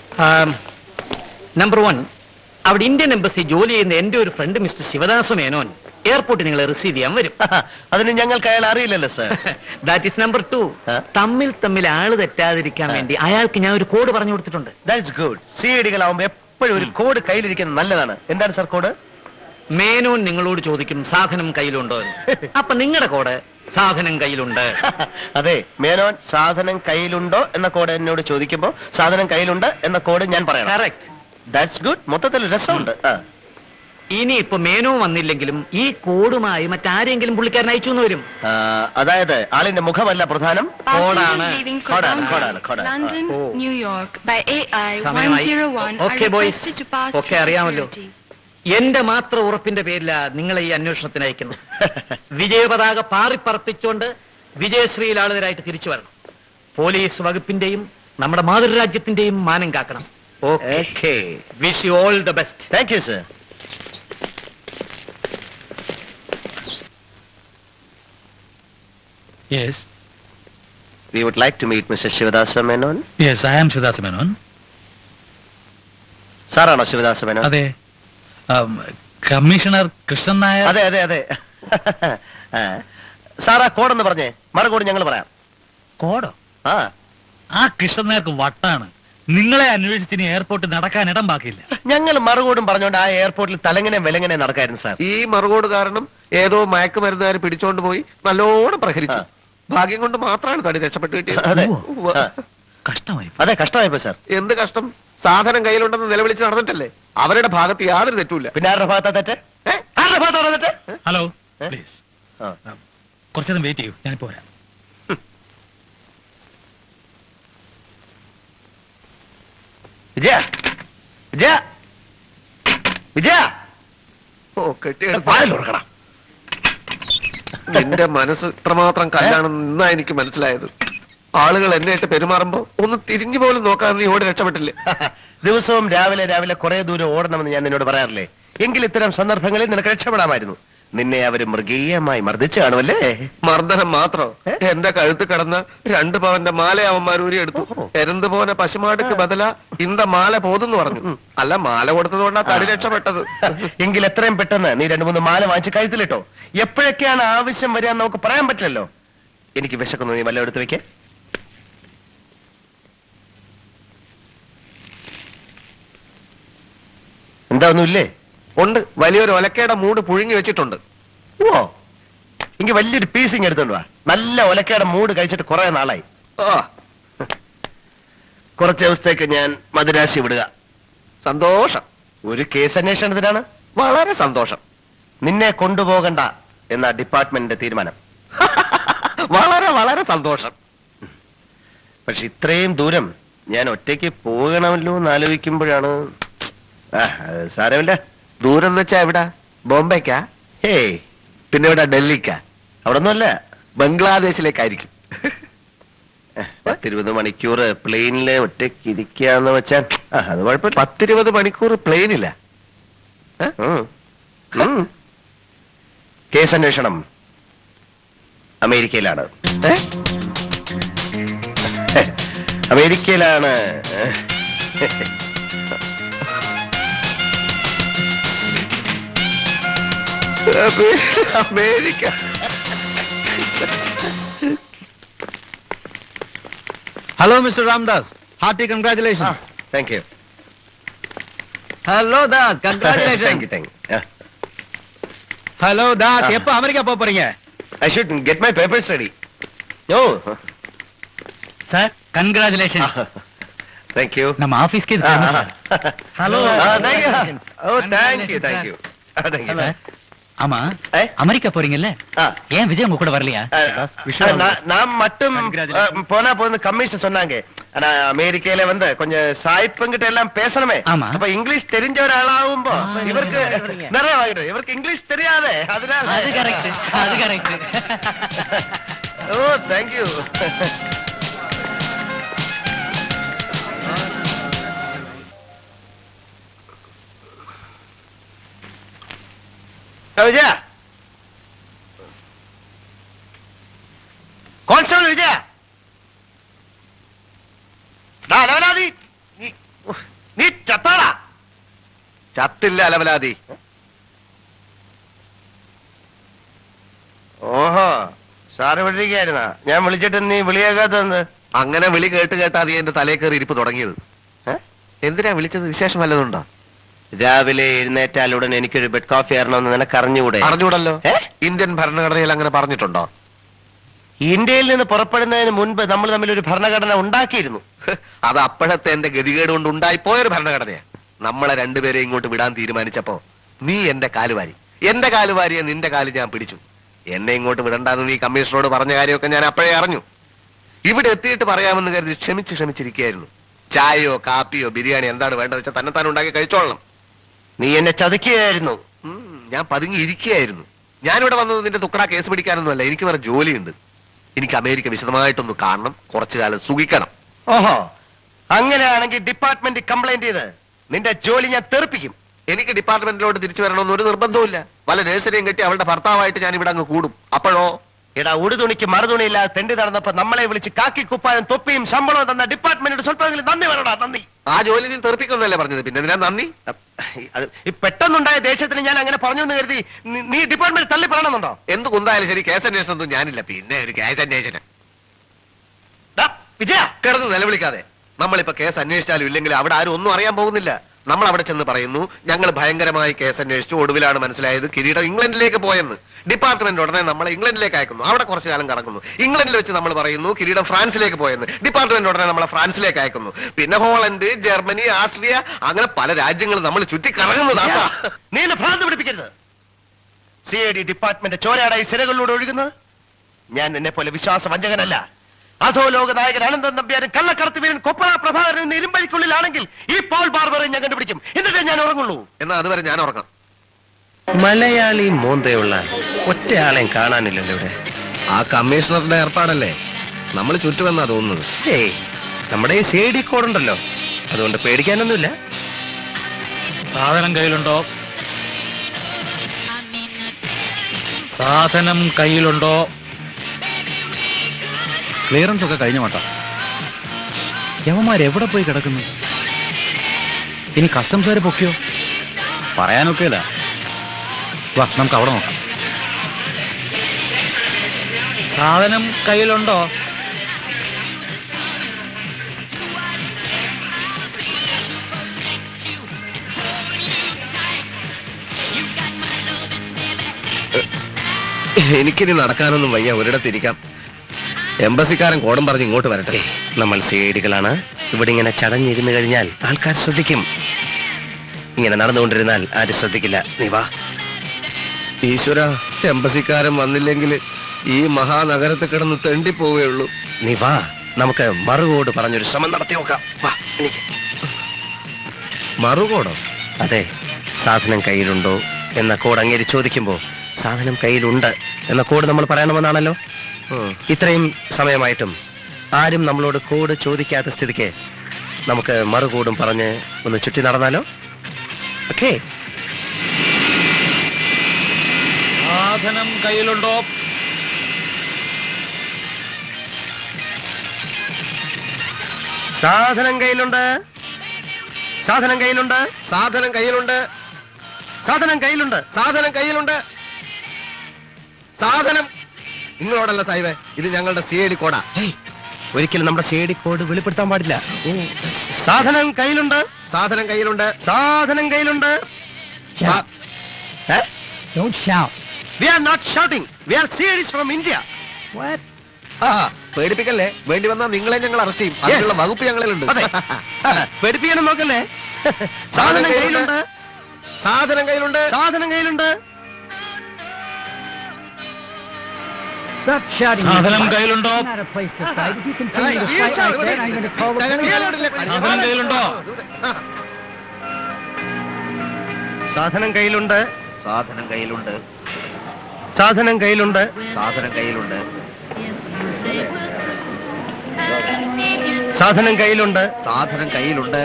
number one അവിടെ ഇന്ത്യൻ എംബസി ജോലി ചെയ്യുന്ന എന്റെ ഒരു ഫ്രണ്ട് മിസ്റ്റർ ശിവദാസ മേനോൻ എയർപോർട്ടിൽ നിങ്ങളെ റിസീവ് ചെയ്യാൻ വരും അതിന് ഞങ്ങൾക്ക് അയാൾ അറിയില്ലല്ലോ sir that is number two ആ? തമ്മിൽ തമ്മിൽ ആള് തെറ്റാതിരിക്കാൻ ആ. വേണ്ടി അയാൾക്ക് ഞാൻ ഒരു കോഡ് പറഞ്ഞു കൊടുത്തിട്ടുണ്ട് ദാറ്റ്സ് ഗുഡ് സി ഡികളാവുമ്പോ എപ്പോഴും ഒരു കോഡ് കയ്യിലിരിക്കുന്നത് നല്ലതാണ് എന്താണ് സർ കോഡ് മേനോൻ നിങ്ങളോട് ചോദിക്കും സാധനം കയ്യിലുണ്ടോ എന്ന് അപ്പൊ നിങ്ങളുടെ കോഡ് സാധനം കയ്യിലുണ്ട് അതെ മേനോൻ സാധനം കയ്യിലുണ്ടോ എന്ന കോഡ് എന്നോട് ചോദിക്കുമ്പോ സാധനം കയ്യിലുണ്ട് എന്ന കോഡ് ഞാൻ പറയണം കറക്റ്റ് ദാറ്റ്സ് ഗുഡ് മൊത്തത്തിൽ രസമുണ്ട് ആ. ഇനി ഇപ്പൊ മേനോ വന്നില്ലെങ്കിലും ഈ കോഡുമായി മറ്റാരെങ്കിലും പുള്ളിക്കാരൻ അയച്ചു എന്ന് വരും ആ, അതായത് ആളിന്റെ മുഖമല്ല പ്രധാനം കോഡാണ്. Passengers leaving കോഡാണ്, Colombia, കോഡാണ്, കോഡാണ്. London, oh. New York by AI സമയമായി. 101 are Okay, boys. requested to pass Okay, through അറിയാമല്ലോ. security. എന്റെ മാത്രം ഉറപ്പിന്റെ പേരിലാ നിങ്ങളെ ഈ അന്വേഷണത്തിന് അയക്കുന്നു വിജയപതാക പാറിപ്പറപ്പിച്ചുകൊണ്ട് വിജയശ്രീലാളിതരായിട്ട് തിരിച്ചു വരണം പോലീസ് വകുപ്പിന്റെയും നമ്മുടെ മാതൃരാജ്യത്തിന്റെയും മാനം കാക്കണം okay Okay. Wish you all the best Thank you, sir. Yes We would like to meet Mr. Shivadasa Menon. Yes I am Shivadasa Menon സാറാണോ ശിവദാസ മേനോൻ അതെ ആം, കമ്മീഷണർ കൃഷ്ണൻ നായർ അതെ അതെ അതെ ആ. സാറാ കോഡെന്ന് പറഞ്ഞേ മറുകോട് ഞങ്ങൾ പറയാം കോടോ ആ ആ കൃഷ്ണൻ നായർക്ക് വട്ടാണ് നിങ്ങളെ അന്വേഷിച്ച് ഇനി എയർപോർട്ടിൽ നടക്കാൻ ഇടം ബാക്കിയില്ല ഞങ്ങൾ മറുകോടും പറഞ്ഞോണ്ട് ആ എയർപോർട്ടിൽ തലങ്ങനെ വിലങ്ങനെ നടക്കായിരുന്നു സാർ ഈ മറുകോട് കാരണം ഏതോ മയക്കുമരുന്നുകാർ പിടിച്ചോണ്ട് പോയി നല്ലോണം പ്രഹരിച്ചു ആ. ഭാഗ്യം കൊണ്ട് മാത്രമാണ് തടി രക്ഷപ്പെട്ടു കിട്ടിയത് അതെ ഉവ്വ. ആ. കഷ്ടമായി അതെ കഷ്ടമായിപ്പോ സാർ എന്ത് കഷ്ടം സാധനം കയ്യിലുണ്ടെന്ന് നിലവിളിച്ച് നടന്നിട്ടല്ലേ അവരുടെ ഭാഗത്ത് യാതൊരു തെറ്റുമില്ല പിന്നെ ആരുടെ ഭാഗത്താ തെറ്റ് ഏ? ആരുടെ ഭാഗത്താ തെറ്റ് ഹലോ ഏ? പ്ലീസ് ആ. കുറച്ചേരം വെയിറ്റ് ചെയ്യൂ ഞാനിപ്പോ വരാം വിജയ വിജയ വിജയ ഓ കെട്ടിയ പാലിൽ കൊടുക്കണം നിന്റെ മനസ്സ് ഇത്രമാത്രം കല്ലാണെന്ന് ഇന്നാ എനിക്ക് മനസ്സിലായത് ആളുകൾ എന്നെ ആയിട്ട് പെരുമാറുമ്പോ ഒന്ന് തിരിഞ്ഞു പോലും നോക്കാതെ നീ ഓടി രക്ഷപ്പെട്ടില്ലേ ദിവസവും രാവിലെ രാവിലെ കുറെ ദൂരം ഓടണമെന്ന് ഞാൻ നിന്നോട് പറയാറില്ലേ എങ്കിൽ ഇത്തരം സന്ദർഭങ്ങളിൽ നിനക്ക് രക്ഷപ്പെടാമായിരുന്നു നിന്നെ അവർ മൃഗീയമായി മർദ്ദിച്ചു കാണുമല്ലേ മർദ്ദനം മാത്രോ ഏ? എന്റെ കഴുത്ത് കടന്ന രണ്ട് പവന്റെ മാല അവന്മാർ ഊരി എടുത്തു ഓഹോ. എരന്ത് പോന പശുമാടുക്ക് ബദല ഇന്ത മാല പോതെന്ന് പറഞ്ഞു അല്ല മാല കൊടുത്തത് കൊണ്ടാ തടി രക്ഷപ്പെട്ടത് എങ്കിൽ എത്രയും പെട്ടെന്ന് നീ രണ്ടു മൂന്ന് മാല വാങ്ങിച്ച് കഴുത്തിലിട്ടോ എപ്പോഴൊക്കെയാണ് ആവശ്യം വരിക എന്ന് നമുക്ക് പറയാൻ പറ്റില്ലല്ലോ എനിക്ക് വിശക്കുന്നു നീ വല്ല എടുത്ത് വെക്കേ എന്താ ഒന്നുമില്ലേ ഉണ്ട് വലിയൊരു ഒലക്കയുടെ മൂട് പുഴുങ്ങി വെച്ചിട്ടുണ്ട് ഓ എങ്കിൽ വലിയൊരു പീസിങ് എടുത്തോണ്ട് വാ നല്ല ഒലക്കയുടെ മൂട് കഴിച്ചിട്ട് കുറെ നാളായി ആ കുറച്ച് ദിവസത്തേക്ക് ഞാൻ മദുരാശി വിടുക സന്തോഷം ഒരു കേസ് അന്വേഷണത്തിനാണ് വളരെ സന്തോഷം നിന്നെ കൊണ്ടുപോകണ്ട എന്ന ഡിപ്പാർട്ട്മെന്റിന്റെ തീരുമാനം വളരെ വളരെ സന്തോഷം പക്ഷെ ഇത്രയും ദൂരം ഞാൻ ഒറ്റയ്ക്ക് പോകണമല്ലോ എന്ന് ആലോചിക്കുമ്പോഴാണ് ആ, അത് സാരമില്ല ദൂരം എന്ന് വെച്ചാ എവിടാ ബോംബെക്കാ ഹേയ് പിന്നെ എവിടാ ഡൽഹിക്കാ അവിടെ ഒന്നുമല്ല ബംഗ്ലാദേശിലേക്കായിരിക്കും പത്തിരുപത് മണിക്കൂർ പ്ലെയിനില് ഒറ്റയ്ക്ക് ഇരിക്കാന്ന് വെച്ചാൽ ആ, അത് കുഴപ്പമില്ല പത്തിരുപത് മണിക്കൂർ പ്ലെയിനില്ല ഉം. ഉം. കേസ് അന്വേഷണം അമേരിക്കയിലാണ് അമേരിക്കയിലാണ് America hello mister Ramdas hearty congratulations thank you hello Das thank congratulation you thank you hello Das Ah. எப்ப அமெரிக்கா போக போறீங்க I should get my papers ready ഓ சார் கங்க்ராச்சுலேஷன் താങ്ക് യു நம்ம ஆபீஸ்க்கு இது famous, sir. Hello. Thank you ഓ thank you thank you thank you sir, ஆமா ஏ? அமெரிக்கா போறீங்கல்ல ஆ ஏன் விஜய் உங்க கூட வரலையா நான் நான் மட்டும் அஹ், போனா போது கமிஷன் சொன்னாங்க ஆனா அமெரிக்கையில வந்து கொஞ்சம் சாய்ப்புங்கிட்ட எல்லாம் பேசணுமே ஆமா. அப்ப இங்கிலீஷ் தெரிஞ்ச ஒரு ஆளாகும்போ இவருக்கு நிறைய வாங்கிடும் இவருக்கு இங்கிலீஷ் தெரியாதே அதனால அது கரெக்ட் அது கரெக்ட் ஓ தேங்க்யூ വിജയ കോൺസ്റ്റബിൾ വിജയ ഡാ, ലവലാതി, നീ- ഉഹ്, നീ ചത്താടാ ചത്തില്ല അലവലാതി ഓഹോ സാറ് വിളിക്കായിരുന്ന ഞാൻ വിളിച്ചിട്ട് നീ വിളിയാക്കാത്തത് അങ്ങനെ വിളി കേട്ട് കേട്ടാ നീ എന്റെ തലേ കയറി ഇരിപ്പ് തുടങ്ങിയത് ഏ? എന്തിനാ വിളിച്ചത് വിശേഷം വല്ലതുണ്ടോ രാവിലെ എഴുന്നേറ്റാൽ ഉടൻ എനിക്കൊരു ബെഡ് കോഫി ആരണമെന്ന് നിനക്ക് അറിഞ്ഞുകൂടെ അറിഞ്ഞൂടല്ലോ ഏ? ഇന്ത്യൻ ഭരണഘടനയിൽ അങ്ങനെ പറഞ്ഞിട്ടുണ്ടോ ഇന്ത്യയിൽ നിന്ന് പുറപ്പെടുന്നതിന് മുൻപ് നമ്മൾ തമ്മിൽ ഒരു ഭരണഘടന ഉണ്ടാക്കിയിരുന്നു ഹ്, അത് അപ്പോഴത്തെ എന്റെ ഗതികേട് കൊണ്ട് ഉണ്ടായിപ്പോയൊരു ഭരണഘടനയാ നമ്മളെ രണ്ടുപേരെ ഇങ്ങോട്ട് വിടാൻ തീരുമാനിച്ചപ്പോ നീ എന്റെ കാലുവാരി എന്റെ കാലുവാരിയെ നിന്റെ കാല് ഞാൻ പിടിച്ചു എന്നെ ഇങ്ങോട്ട് വിടണ്ടെന്ന് നീ കമ്മീഷണറോട് പറഞ്ഞ കാര്യമൊക്കെ ഞാൻ അപ്പോഴേ അറിഞ്ഞു ഇവിടെ എത്തിയിട്ട് പറയാമെന്ന് കരുതി ക്ഷമിച്ച് ക്ഷമിച്ചിരിക്കുകയായിരുന്നു ചായയോ കാപ്പിയോ ബിരിയാണി എന്താണ് വേണ്ടത് വെച്ചാൽ തന്നെത്താൻ ഉണ്ടാക്കി കഴിച്ചോളണം നീ എന്നെ ചതിക്കുകയായിരുന്നു ഉം, ഞാൻ പതുങ്ങി ഇരിക്കുകയായിരുന്നു ഞാനിവിടെ വന്നത് നിന്റെ തുക്കട കേസ് പിടിക്കാനൊന്നുമല്ല എനിക്ക് വേറെ ജോലിയുണ്ട് എനിക്ക് അമേരിക്ക വിശദമായിട്ടൊന്ന് കാണണം കുറച്ചു കാലം സുഖിക്കണം ഓഹോ അങ്ങനെയാണെങ്കിൽ ഡിപ്പാർട്ട്മെന്റ് കംപ്ലൈന്റ് ചെയ്ത് നിന്റെ ജോലി ഞാൻ തെറിപ്പിക്കും എനിക്ക് ഡിപ്പാർട്ട്മെന്റിലോട്ട് തിരിച്ചു വരണമെന്ന് ഒരു നിർബന്ധവുമില്ല വല്ല നഴ്സറിയും കെട്ടി അവളുടെ ഭർത്താവായിട്ട് ഞാൻ ഇവിടെ അങ്ങ് കൂടും അപ്പോഴോ എടാ ഉടുതുണിക്ക് മറുതുണിയില്ലാതെ തെണ്ടി നടന്നപ്പോ നമ്മളെ വിളിച്ച് കാക്കി കുപ്പായം തൊപ്പിയും ശമ്പളവും തന്ന ഡിപ്പാർട്ട്മെന്റിന് സ്വല്പമെങ്കിലും നന്ദി പറയടാ നന്ദി ആ ജോലി നീ തെറിപ്പിക്കുന്നല്ലേ പറഞ്ഞത് പിന്നെ എന്തിനാ നന്ദി അത് ഈ പെട്ടെന്നുണ്ടായ ദേഷ്യത്തിന് ഞാൻ അങ്ങനെ പറഞ്ഞു എന്ന് കരുതി നീ- നീ ഡിപ്പാർട്ട്മെന്റ് തള്ളി പറയണമെന്നുണ്ടോ എന്ത് കുന്തായാലും ശരി കേസ് അന്വേഷണമൊന്നും ഞാനില്ല പിന്നെ ഒരു കേസ് അന്വേഷണം ഡാ, വിജയ കിടന്ന് നിലവിളിക്കാതെ നമ്മളിപ്പോ കേസ് അന്വേഷിച്ചാലും ഇല്ലെങ്കിൽ അവിടെ ആരും ഒന്നും അറിയാൻ പോകുന്നില്ല നമ്മൾ അവിടെ ചെന്ന് പറയുന്നു ഞങ്ങൾ ഭയങ്കരമായി കേസ് അന്വേഷിച്ചു ഒടുവിലാണ് മനസ്സിലായത് കിരീടം ഇംഗ്ലണ്ടിലേക്ക് പോയെന്ന് ഡിപ്പാർട്ട്മെന്റ് ഉടനെ നമ്മളെ ഇംഗ്ലണ്ടിലേക്ക് അയക്കുന്നു അവിടെ കുറച്ചു കാലം കറങ്ങുന്നു ഇംഗ്ലണ്ടിൽ വെച്ച് നമ്മൾ പറയുന്നു കിരീടം ഫ്രാൻസിലേക്ക് പോയെന്ന് ഡിപ്പാർട്ട്മെന്റ് ഉടനെ നമ്മളെ ഫ്രാൻസിലേക്ക് അയക്കുന്നു പിന്നെ ഹോളണ്ട് ജർമ്മനി ആസ്ട്രിയ അങ്ങനെ പല രാജ്യങ്ങളും നമ്മൾ ചുറ്റി കറങ്ങുന്നതാ നീ എന്നെ ഭ്രാന്ത് പിടിപ്പിക്കരുത് സി ഐ ഡി ഡിപ്പാർട്ട്മെന്റ് ചോരയുടെ ഈ സിരകളിലൂടെ ഒഴുകുന്നത് ഞാൻ നിന്നെ പോലെ വിശ്വാസ വഞ്ചകനല്ല അധോലോക നായകൻ അനന്തൻ നമ്പ്യാരും കള്ളക്കടത്ത് വീരൻ കൊപ്പള പ്രഭാകരൻ എന്ന ഇരുമ്പഴിക്കുള്ളിലാണെങ്കിൽ ഈ പോൾ ബാർബറെ ഞാൻ കണ്ടുപിടിക്കും എന്നിട്ടേ ഞാൻ ഉറങ്ങുള്ളൂ എന്നാ അതുവരെ ഞാൻ ഉറങ്ങാം മലയാളി മോന്തയുള്ള ഒറ്റയാളെയും കാണാനില്ലല്ലോ ഇവിടെ ആ കമ്മീഷണറുടെ ഏർപ്പാടല്ലേ നമ്മൾ ചുറ്റുമെന്നാ തോന്നുന്നത് ഏയ് നമ്മുടെ ഈ സി ഡി കോഡ് ഉണ്ടല്ലോ അതുകൊണ്ട് പേടിക്കാനൊന്നുമില്ല സാധനം കയ്യിലുണ്ടോ സാധനം കയ്യിലുണ്ടോ ക്ലിയറൻസ് ഒക്കെ കഴിഞ്ഞ മാട്ടാ യവന്മാർ എവിടെ പോയി കിടക്കുന്നു ഇനി കസ്റ്റംസുകാർ പൊക്കിയോ പറയാനൊക്കെയല്ല വാ നമുക്ക് അവിടെ നോക്കാം സാധനം കയ്യിലുണ്ടോ എനിക്കിനി നടക്കാനൊന്നും വയ്യ ഒരിടത്തിരിക്കാം എംബസിക്കാരൻ കോടം പറഞ്ഞ് ഇങ്ങോട്ട് വരട്ടെ നമ്മൾ സി ഐ ഡികളാണ് ഇവിടെ ഇങ്ങനെ ചടഞ്ഞിരുന്നു കഴിഞ്ഞാൽ ആൾക്കാർ ശ്രദ്ധിക്കും ഇങ്ങനെ നടന്നുകൊണ്ടിരുന്നാൽ ആരും ശ്രദ്ധിക്കില്ല നീ വാ ഈശ്വര എംബസിക്കാരൻ വന്നില്ലെങ്കിൽ ഈ മഹാനഗരത്തിൽ കിടന്ന് തെണ്ടിപ്പോവുകയുള്ളൂ നീ വാ നമുക്ക് മറുകോട് പറഞ്ഞൊരു ശ്രമം നടത്തി നോക്കാം വാ എനിക്ക് മറുകോടോ അതെ സാധനം കയ്യിലുണ്ടോ എന്ന കോഡ് അങ്ങേര് ചോദിക്കുമ്പോ സാധനം കയ്യിലുണ്ട് എന്ന കോഡ് നമ്മൾ പറയണമെന്നാണല്ലോ ഇത്രയും സമയമായിട്ടും ആരും നമ്മളോട് കോഡ് ചോദിക്കാത്ത സ്ഥിതിക്ക് നമുക്ക് മറുകോടും പറഞ്ഞ് ഒന്ന് ചുറ്റി നടന്നാലോ ഓക്കേ സാധനം കയ്യിലുണ്ടോ സാധനം കയ്യിലുണ്ട് സാധനം കയ്യിലുണ്ട് സാധനം കയ്യിലുണ്ട് സാധനം കയ്യിലുണ്ട് സാധനം കയ്യിലുണ്ട് സാധനം നിങ്ങളോടല്ല സാഹിബേ ഇത് ഞങ്ങളുടെ സി ഐ ഡി കോടാ ഹേയ്, ഒരിക്കലും നമ്മുടെ ഷേഡി കോഡ് വെളിപ്പെടുത്താൻ പാടില്ല സാധനം കയ്യിലുണ്ട് സാധനം കയ്യിലുണ്ട് സാധനം കയ്യിലുണ്ട് സാ- we are not shouting we are series from India ആ, പേടിപ്പിക്കല്ലേ വേണ്ടി വന്നാൽ നിങ്ങളെ ഞങ്ങൾ അറസ്റ്റ് ചെയ്യും അതിനുള്ള വകുപ്പ് ഞങ്ങളിലുണ്ട് അതെ പേടിപ്പിക്കാനും നോക്കല്ലേ സാധനം കയ്യിലുണ്ട് സാധനം കയ്യിലുണ്ട് സാധനം കയ്യിലുണ്ട് സാധനം കയ്യിലുണ്ടോ സാധനം കയ്യിലുണ്ടോ സാധനം കയ്യിലുണ്ട് സാധനം കയ്യിലുണ്ട് സാധനം കയ്യിലുണ്ട് സാധനം കയ്യിലുണ്ട് സാധനം കയ്യിലുണ്ട് സാധനം കയ്യിലുണ്ട്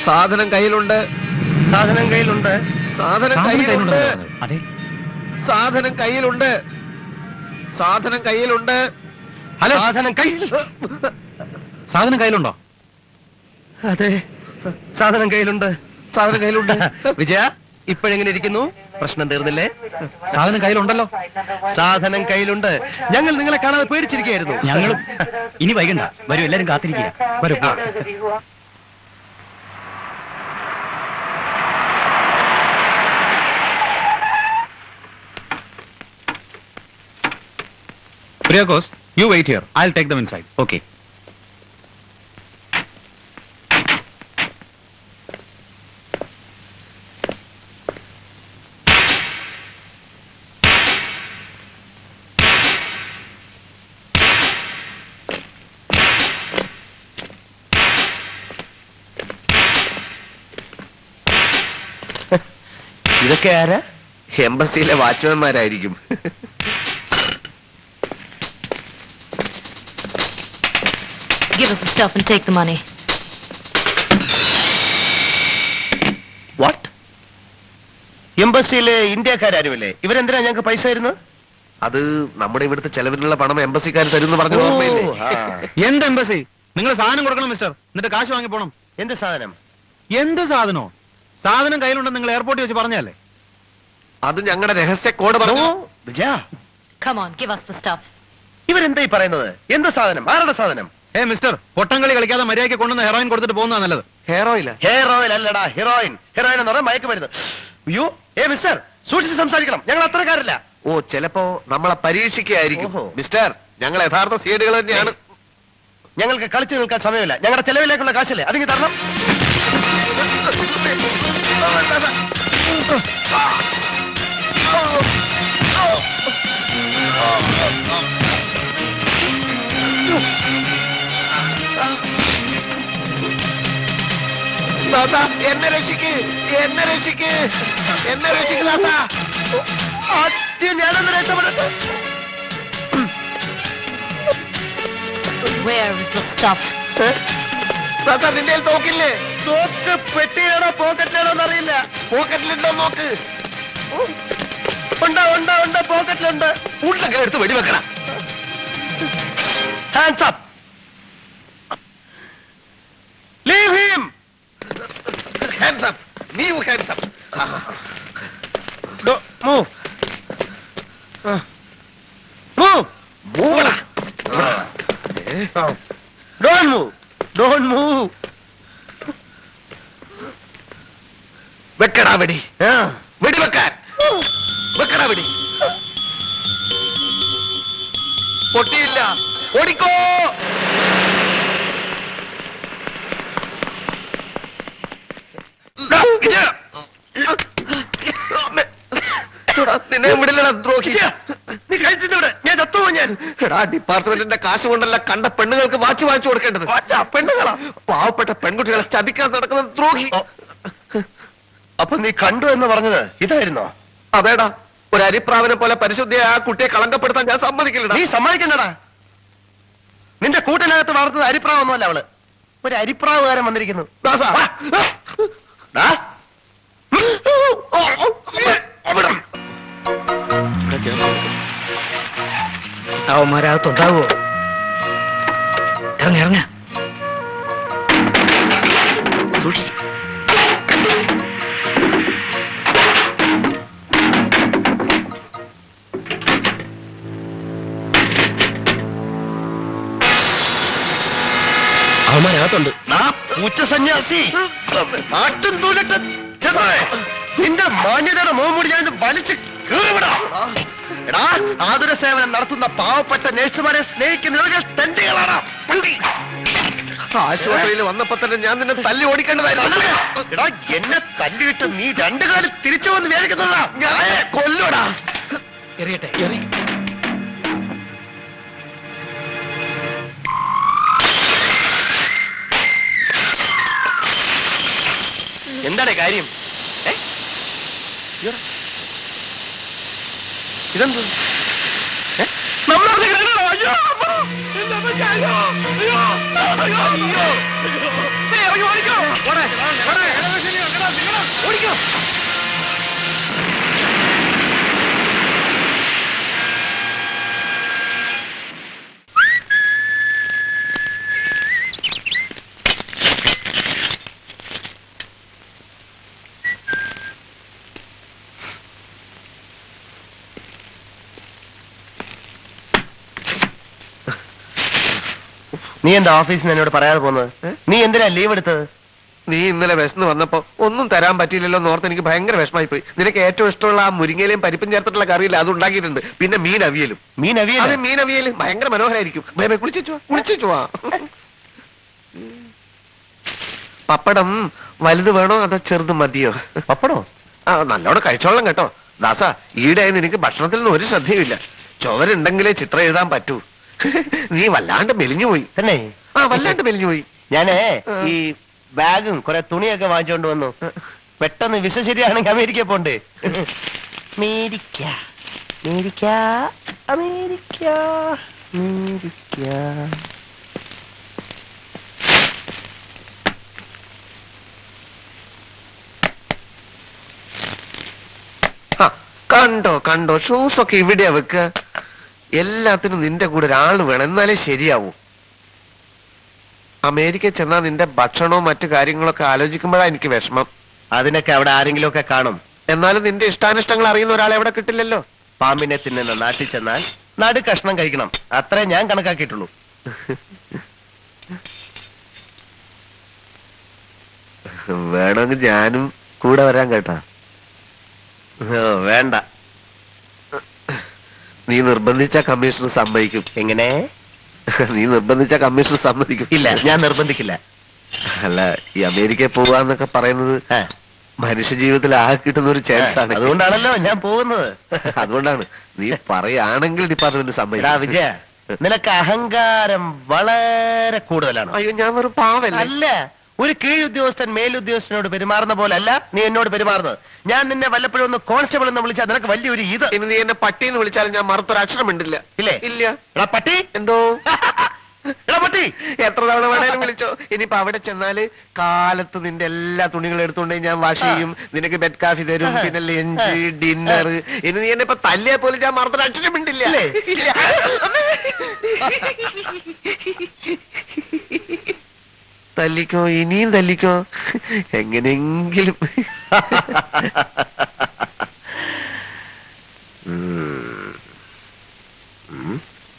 സാധനം കയ്യിലുണ്ട് സാധനം കയ്യിലുണ്ട് സാധനം സാധനം കയ്യിലുണ്ട് കയ്യിലുണ്ടെന്ന് പറഞ്ഞത്. അതെ സാധനം കയ്യിലുണ്ട് സാധനം കയ്യിലുണ്ട് ഹലോ സാധനം കയ്യിൽ സാധനം കയ്യിലുണ്ടോ അതെ സാധനം കയ്യിലുണ്ട് സാധനം കയ്യിലുണ്ട് വിജയ ഇപ്പോഴെങ്ങനെ ഇരിക്കുന്നു പ്രശ്നം തീർന്നില്ലേ സാധനം കയ്യിലുണ്ടല്ലോ സാധനം കയ്യിലുണ്ട് ഞങ്ങൾ നിങ്ങളെ കാണാതെ പേടിച്ചിരിക്കുകയായിരുന്നു ഞങ്ങളും ഇനി വൈകണ്ട വരൂ എല്ലാരും കാത്തിരിക്കുക വരൂ പോ. Priyakos, you wait here. I'll take them inside. Okay. ഇതൊക്കെ ആരാ എംബസിയിലെ വാച്ച്മാൻമാരായിരിക്കും Give us the stuff and take the money. What എംബസിയിലെ ഇന്ത്യക്കാരുമില്ലേ ഇവരെന്തിനാ ഞങ്ങൾക്ക് പൈസ തരുന്നത് അത് നമ്മുടെ ഇവിടുത്തെ ചെലവിനുള്ള പണം എംബസിക്കാർ തരുമെന്ന് പറഞ്ഞ ഓർമ്മയില്ലേ ഓ, ആ. എന്ത് എംബസി നിങ്ങൾ സാധനം കൊടുക്കണം മിസ്റ്റർ എന്നിട്ട് കാശ് വാങ്ങി പോണം എന്ത് സാധനം എന്ത് സാധനോ സാധനം കയ്യിലുണ്ടെന്ന് നിങ്ങൾ എയർപോർട്ടിൽ വെച്ച് പറഞ്ഞല്ലേ അത് ഞങ്ങളുടെ രഹസ്യ കോഡ് പറഞ്ഞു വിജയ Come on, give us the stuff. ഇവരെന്താ ഈ പറയുന്നത് എന്ത് സാധനം ആരുടെ സാധനം ഏ മിസ്റ്റർ പൊട്ടംകളി കളിക്കാതെ മര്യാദയ്ക്ക് കൊണ്ടുവന്ന് ഹെറോയിൻ കൊടുത്തിട്ട് പോകുന്നതാ നല്ലത് ഹെയർ ഓയില ഹെയർ ഓയിൽ അല്ലടാ ഹീറോയിൻ ഹീറോയിൻ എന്ന് പറഞ്ഞാൽ മയക്കുമരുന്ന് അയ്യോ ഏ മിസ്റ്റർ സൂക്ഷിച്ച് സംസാരിക്കണം ഞങ്ങൾ അത്രക്കാരില്ല ഓ ചിലപ്പോ നമ്മളെ പരീക്ഷിക്കുകയായിരിക്കും ഓഹോ. മിസ്റ്റർ ഞങ്ങൾ യഥാർത്ഥ സീഡുകൾ തന്നെയാണ് ഞങ്ങൾക്ക് കളിച്ചു നിൽക്കാൻ സമയമില്ല ഞങ്ങളുടെ ചെലവിലേക്കുള്ള കാശല്ലേ അതിങ്ങ് തരണം ദാസ എന്നെ രക്ഷിക്ക് എന്നെ രക്ഷിക്ക് എന്നെ രക്ഷിക്ക് ദാസ ആദ്യം ഞാനൊന്ന് രക്ഷപ്പെടട്ടെ Where is the stuff? ദാസ നിന്റെ കയ്യിൽ തോക്കില്ലേ തോക്ക് പെട്ടിയാണോ പോക്കറ്റിലാണോ എന്നറിയില്ല പോക്കറ്റിലുണ്ടോ നോക്ക് ഉണ്ട് ഉണ്ട് ഉണ്ട് പോക്കറ്റിലുണ്ട് ഉള്ളൊക്കെ എടുത്ത് വെടിവെക്കണ hands up leave him hands up നീ ഹാൻഡ്സ് അപ്പ് മൂവ് മൂവ് മൂവടാ ഡോണ്ട് മൂവ് ഡോണ്ട് മൂവ് വെക്കടാ വെടി വെടിവെക്കാൻ വെക്കടാ വെടി പൊട്ടിയില്ല ഓടിക്കോ ദാ, ഇത്. എടാ, നിന്നെ വിടില്ലടാ ദ്രോഹി നീ കഴിച്ചിട്ട് ഞാൻ ചത്തുപോ ഞാൻ എടാ ഡിപ്പാർട്ട്മെന്റിന്റെ കാശ് കൊണ്ടല്ല കണ്ട പെണ്ണുങ്ങൾക്ക് വാച്ച് വാങ്ങിച്ചു കൊടുക്കേണ്ടത് പെണ്ണുങ്ങളാ പാവപ്പെട്ട പെൺകുട്ടികളെ ചതിക്കാൻ നടക്കുന്ന ദ്രോഹി അപ്പൊ നീ കണ്ടു എന്ന് പറഞ്ഞത് ഇതായിരുന്നോ അതേടാ ഒരു അരിപ്രാവിനെ പോലെ പരിശുദ്ധിയെ ആ കുട്ടിയെ കളങ്കപ്പെടുത്താൻ ഞാൻ സമ്മതിക്കില്ലടാ നീ സമ്മതിക്കണ്ടടാ നിന്റെ കൂട്ടിനകത്ത് വളർത്തത് അരിപ്രാവൊന്നുമല്ല അവള് ഒരു അരിപ്രാവുകാരൻ വന്നിരിക്കുന്നു ദാസാ. ഡാ. അവന്മാരകത്തുണ്ടാവോ ഇറങ്ങ ഇറങ്ങ അവന്മാരകത്തുണ്ട് ഉച്ച സന്യാസി നാട്ടും തൂലിട്ട് ചെന്നായ നിന്റെ മാന്യതയുടെ മോമുടി ഞാൻ ഇത് വലിച്ച് കീറിവിടാം എടാ ആതുര സേവനം നടത്തുന്ന പാവപ്പെട്ട നഴ്സുമാരെ സ്നേഹിക്കുന്ന ഇവர்கள் തെണ്ടികളാണ് പണ്ടി ആശുപത്രിയിൽ വന്നപ്പോ തന്നെ ഞാൻ നിന്നെ തല്ലി ഓടിക്കേണ്ടതായിരുന്നു എടാ എന്നെ തല്ലിയിട്ട് നീ രണ്ടു കാലം തിരിച്ചു വന്ന് വേദിക്കുന്നുള്ള ഞാൻ കൊല്ലുടാ എറിയട്ടെ എറി എന്താണ് കാര്യം ഏ? ഇയ്യോടാ. ഇതെന്ത് ഏ? നമ്മളവിടെ കിടക്കണോ? അയ്യോ, അമ്മോ. എന്റെ അമ്മയ്ക്ക് അയ്യോ, അയ്യോ, അയ്യോ, അയ്യോ. നീ ഇറങ്ങി ഓടിക്കോ. ഓടെ, ഓടെ. ഓടിക്കോ നീ എന്താ ഓഫീസിൽ നിന്ന് എന്നോട് പറയാതെ പോകുന്നത് നീ എന്തിനാ ലീവ് എടുത്തത് നീ ഇന്നലെ വിശന്ന് വന്നപ്പോ ഒന്നും തരാൻ പറ്റിയില്ലല്ലോ എന്നോർത്ത് എനിക്ക് ഭയങ്കര വിഷമായി പോയി നിനക്ക് ഏറ്റവും ഇഷ്ടമുള്ള ആ മുരിങ്ങയിലെയും പരിപ്പും ചേർത്തിട്ടുള്ള കറിയില്ല അത് ഉണ്ടാക്കിയിട്ടുണ്ട് പിന്നെ മീൻ അവിയലും മീൻ അതെ അവിയൽ മീൻ അവിയല് ഭയങ്കര മനോഹരായിരിക്കും ബേ, ബേ, കുളിച്ചു കുളിച്ചു പപ്പടം വലുത് വേണോ അതോ ചെറുത് മതിയോ പപ്പടോ ആ നല്ലോണം കഴിച്ചോളാം കേട്ടോ ദാസ ഈടായി നിനക്ക് ഭക്ഷണത്തിൽ നിന്ന് ഒരു ശ്രദ്ധയുമില്ല ചോരുണ്ടെങ്കിലേ ചിത്രം എഴുതാൻ പറ്റൂ നീ വല്ലാണ്ട് മെലിഞ്ഞു പോയി തന്നെ ആ വല്ലാണ്ട് മെലിഞ്ഞു പോയി ഞാനേ ആ. ഈ ബാഗും കുറെ തുണിയൊക്കെ വാങ്ങിച്ചോണ്ട് വന്നു പെട്ടെന്ന് വിസ ശരിയാണെങ്കിൽ അമേരിക്ക പോണ്ടേ അമേരിക്ക അമേരിക്ക അമേരിക്ക അമേരിക്ക ആ, കണ്ടോ കണ്ടോ ഷൂസ് ഒക്കെ ഇവിടെയാ വെക്കുക എല്ലാത്തിനും നിന്റെ കൂടെ ഒരാൾ വേണം എന്നാലേ ശരിയാവൂ അമേരിക്ക ചെന്നാ നിന്റെ ഭക്ഷണവും മറ്റു കാര്യങ്ങളൊക്കെ ആലോചിക്കുമ്പോഴാ എനിക്ക് വിഷമം അതിനൊക്കെ അവിടെ ആരെങ്കിലും ഒക്കെ കാണും എന്നാലും നിന്റെ ഇഷ്ടാനിഷ്ടങ്ങൾ അറിയുന്ന ഒരാളെ എവിടെ കിട്ടില്ലല്ലോ പാമ്പിനെ തിന്നുന്ന നാട്ടിൽ ചെന്നാൽ നടു കഷ്ണം കഴിക്കണം അത്രേ ഞാൻ കണക്കാക്കിയിട്ടുള്ളൂ വേണമെങ്കിൽ ഞാനും കൂടെ വരാൻ കേട്ടാ ഓ, വേണ്ട നീ നിർബന്ധിച്ച കമ്മീഷണർ സമ്മതിക്കും എങ്ങനെ നീ നിർബന്ധിച്ച കമ്മീഷണർ സമ്മതിക്കും ഇല്ല ഞാൻ നിർബന്ധിക്കില്ല അല്ല ഈ അമേരിക്കയിൽ പോവാന്നൊക്കെ പറയുന്നത് ആ, മനുഷ്യ ജീവിതത്തിൽ ആകെ കിട്ടുന്ന ഒരു ചാൻസ് ആണ് അതുകൊണ്ടാണല്ലോ ഞാൻ പോകുന്നത് അതുകൊണ്ടാണ് നീ പറയുകയാണെങ്കിൽ ഡിപ്പാർട്ട്മെന്റ് എടാ സമ്മതിക്കും വിജയ നിനക്ക് അഹങ്കാരം വളരെ കൂടുതലാണ് അയ്യോ ഞാൻ വെറും പാവല്ലേ അല്ല ഒരു കീഴുദ്യോഗസ്ഥൻ മേലുദ്യോഗസ്ഥനോട് പെരുമാറുന്ന പോലെ അല്ല നീ എന്നോട് പെരുമാറുന്നത് ഞാൻ നിന്നെ വല്ലപ്പോഴും ഒന്ന് കോൺസ്റ്റബിൾ എന്ന് വിളിച്ചാൽ നിനക്ക് വലിയൊരു ഇത് ഇനി നീ എന്നെ പട്ടി എന്ന് വിളിച്ചാലും ഞാൻ മറുത്തൊരു അക്ഷരം മിണ്ടില്ല ഇല്ലേ ഇല്ല എടാ പട്ടി എന്തോ എടാ പട്ടി എത്ര തവണ വേണേലും വിളിച്ചോ ഇനിയിപ്പോ അവിടെ ചെന്നാല് കാലത്ത് നിന്റെ എല്ലാ തുണികളും എടുത്തുകൊണ്ട് ഞാൻ വാഷ് ചെയ്യും നിനക്ക് ബെഡ് കാഫി തരും പിന്നെ ലഞ്ച് ഡിന്നർ ഇനി നീ എന്നെ ഇപ്പൊ തല്ലിയാ പോലും ഞാൻ മറുത്തൊരു അക്ഷരം മിണ്ടില്ല ഇല്ലേ? ഇല്ല. തല്ലിക്കോ ഇനിയും തല്ലിക്കോ എങ്ങനെയെങ്കിലും ഉം. ഉം.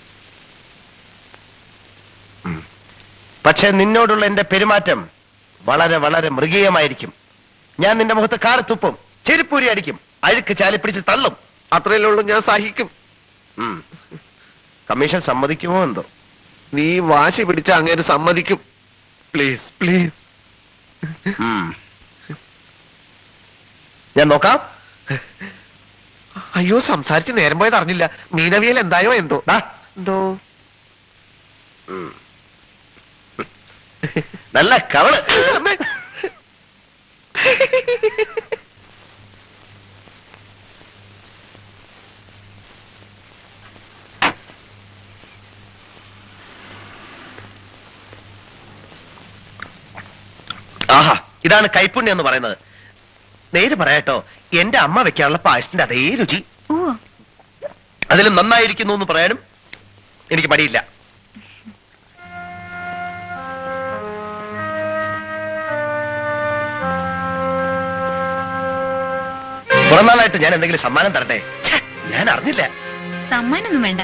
ഉം. പക്ഷെ നിന്നോടുള്ള എന്റെ പെരുമാറ്റം വളരെ വളരെ മൃഗീയമായിരിക്കും ഞാൻ നിന്റെ മുഖത്ത് കാറ് തുപ്പും ചെരുപ്പൂരി അടിക്കും അഴുക്ക് ചാലിപ്പിടിച്ച് തള്ളും അത്രയല്ലേ ഉള്ളൂ ഞാൻ സഹിക്കും ഉം. കമ്മീഷൻ സമ്മതിക്കുമോ എന്തോ നീ വാശി പിടിച്ച അങ്ങേര് സമ്മതിക്കും പ്ലീസ് പ്ലീസ് ഉം. ഞാൻ നോക്കാം അയ്യോ സംസാരിച്ച് നേരം പോയത് അറിഞ്ഞില്ല മീനവിയൽ എന്തായോ എന്തോ ദാ. എന്തോ ഉം. നല്ല കവള് ആഹാ ഇതാണ് കൈപ്പുണ്യം എന്ന് പറയുന്നത് നേര് പറയാട്ടോ എന്റെ അമ്മ വെക്കാനുള്ള പായസത്തിന്റെ അതേ രുചി ഓ അതിലും നന്നായിരിക്കുന്നു എന്ന് പറയാനും എനിക്ക് മടിയില്ല പുറന്നാളായിട്ട് ഞാൻ എന്തെങ്കിലും സമ്മാനം തരട്ടെ ഛെ, ഞാൻ അറിഞ്ഞില്ല സമ്മാനൊന്നും വേണ്ട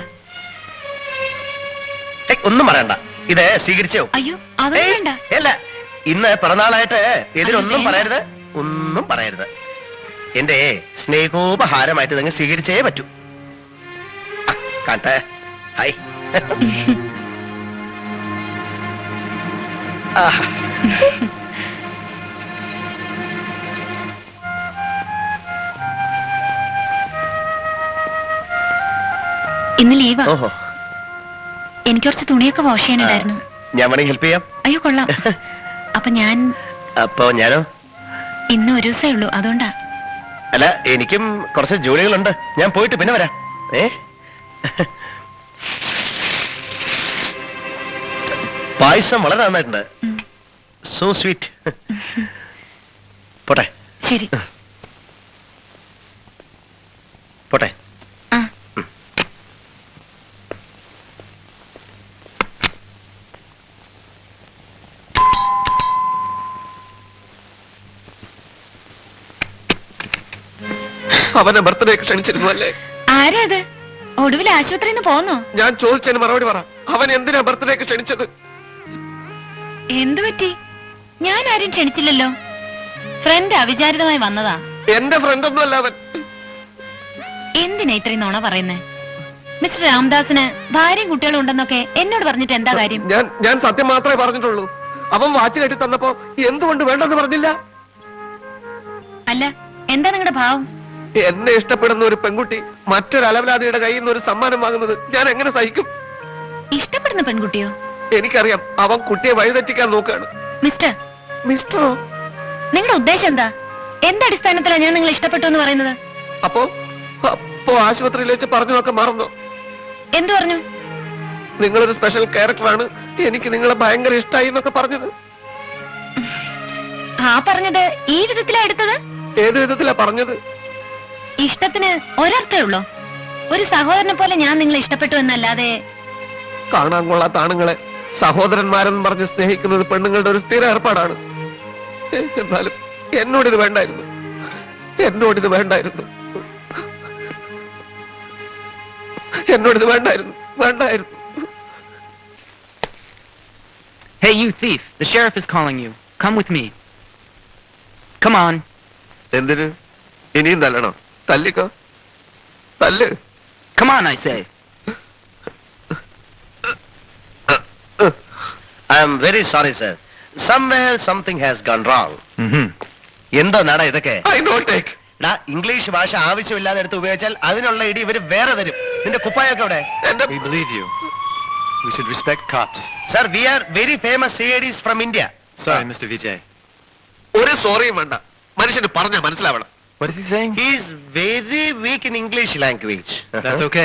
ഹേയ്, ഒന്നും പറയണ്ട ഇത് സ്വീകരിച്ചോ അയ്യോ അതൊന്നും ഏയ്, വേണ്ട അല്ല ഇന്ന് പിറന്നാളായിട്ട് ഇതിലൊന്നും വേണ്ട. പറയരുത് ഒന്നും പറയരുത് എന്റെ സ്നേഹോപഹാരമായിട്ട് നിങ്ങൾ സ്വീകരിച്ചേ പറ്റൂ ആ, കാണട്ടെ ഹായ് ആഹാ. ഇന്ന് ലീവാ ഓഹോ എനിക്ക് കുറച്ച് തുണിയൊക്കെ വാഷ് ചെയ്യാനുണ്ടായിരുന്നു ഞാൻ വേണമെങ്കിൽ ഹെൽപ്പ് ചെയ്യാം അയ്യോ കൊള്ളാം അപ്പൊ ഞാൻ അപ്പോ ഞാനോ ഇന്ന് ഒരു ദിവസമേ ഉള്ളൂ അതുകൊണ്ടാ അല്ല എനിക്കും കുറച്ച് ജോലികളുണ്ട് ഞാൻ പോയിട്ട് പിന്നെ വരാം ഏ പായസം വളരെ നന്നായിട്ടുണ്ട് ഉം. സോ സ്വീറ്റ് പോട്ടെ ശരി പോട്ടെ ആ അവനെ ബർത്ത്ഡേക്ക് ക്ഷണിച്ചിരുന്നു അല്ലേ ആരാ അത് ഒടുവിൽ ആശുപത്രിയിൽ നിന്ന് പോന്നോ ഞാൻ ചോദിച്ചതിന് മറുപടി പറ അവൻ എന്തിനാ ബർത്ത്ഡേക്ക് ക്ഷണിച്ചത് എന്തു പറ്റി ഞാൻ ആരും ക്ഷണിച്ചില്ലല്ലോ ഫ്രണ്ട് അവിചാരിതമായി വന്നതാ എന്റെ ഫ്രണ്ട് ഒന്നും അല്ല അവൻ എന്തിനാ ഇത്രയും നുണ പറയുന്നേ മിസ്റ്റർ രാംദാസിന് ഭാര്യയും കുട്ടികളും ഉണ്ടെന്നൊക്കെ എന്നോട് പറഞ്ഞിട്ട് എന്താ കാര്യം ഞാൻ ഞാൻ സത്യം മാത്രമേ പറഞ്ഞിട്ടുള്ളൂ അവൻ വാച്ച് കെട്ടി തന്നപ്പോ എന്തുകൊണ്ട് വേണ്ടെന്ന് പറഞ്ഞില്ല അല്ല എന്താ നിങ്ങളുടെ ഭാവം എന്നെ ഇഷ്ടപ്പെടുന്ന ഒരു പെൺകുട്ടി മറ്റൊരു അലവലാതിയുടെ കയ്യിൽ നിന്ന് ഒരു സമ്മാനം വാങ്ങുന്നത് ഞാൻ എങ്ങനെ സഹിക്കും ഇഷ്ടപ്പെടുന്ന പെൺകുട്ടിയോ എനിക്കറിയാം അവൻ കുട്ടിയെ വഴിതെറ്റിക്കാൻ നോക്കാണ് മിസ്റ്റർ മിസ്റ്ററോ നിങ്ങളുടെ ഉദ്ദേശം എന്താ എന്തടിസ്ഥാനത്തിലാണ് ഞാൻ നിങ്ങൾ ഇഷ്ടപ്പെട്ടു എന്ന് പറയുന്നത് അപ്പോ അപ്പോ ആശുപത്രിയിൽ വെച്ച് പറഞ്ഞതൊക്കെ മറന്നോ എന്തു പറഞ്ഞു നിങ്ങളൊരു സ്പെഷ്യൽ ക്യാരക്ടറാണ് എനിക്ക് നിങ്ങളെ ഭയങ്കര ഇഷ്ടമായി എന്നൊക്കെ പറഞ്ഞത് ആ പറഞ്ഞത് ഈ വിധത്തിലാ എടുത്തത് ഏത് വിധത്തിലാ പറഞ്ഞത് ഇഷ്ടത്തിന് ഒരർത്ഥേ ഉള്ളൂ ഒരു സഹോദരനെ പോലെ ഞാൻ നിങ്ങളെ ഇഷ്ടപ്പെട്ടു എന്നല്ലാതെ കാണാൻ കൊള്ളാത്ത ആണുങ്ങളെ സഹോദരന്മാരെന്ന് പറഞ്ഞ് സ്നേഹിക്കുന്നത് പെണ്ണുങ്ങളുടെ ഒരു സ്ഥിര ഏർപ്പാടാണ് എന്നാലും എന്നോടിത് വേണ്ടായിരുന്നു എന്നോടിത് വേണ്ടായിരുന്നു എന്നോടിത് വേണ്ടായിരുന്നു വേണ്ടായിരുന്നു Hey, you thief! The sheriff is calling you. Come with me. Come on. എന്തിന് ഇനിയും തല്ലണോ തല്ലിക്കോ തല്ല് Come on, I say. I'm very sorry sir somewhere something has gun wrong എന്തോ നട ഇതൊക്കെ ഐ നോ ടേക്ക് എടാ, ഇംഗ്ലീഷ് ഭാഷ ആവശ്യമില്ലാതെ എടുത്ത് ഉപയോഗിച്ചാൽ അതിനുള്ള ഇടി ഇവര് വേറെ തരും നിന്റെ കുപ്പായൊക്കെ അവിടെ എന്റെ We believe you. We should respect cops. Sir we are very famous C I Ds from India Sorry, Mr. Vijay. ഒരു സോറിയും വേണ്ട മനുഷ്യന് പറഞ്ഞാ മനസ്സിലാവണം What is he saying? He's very weak in English language That's okay.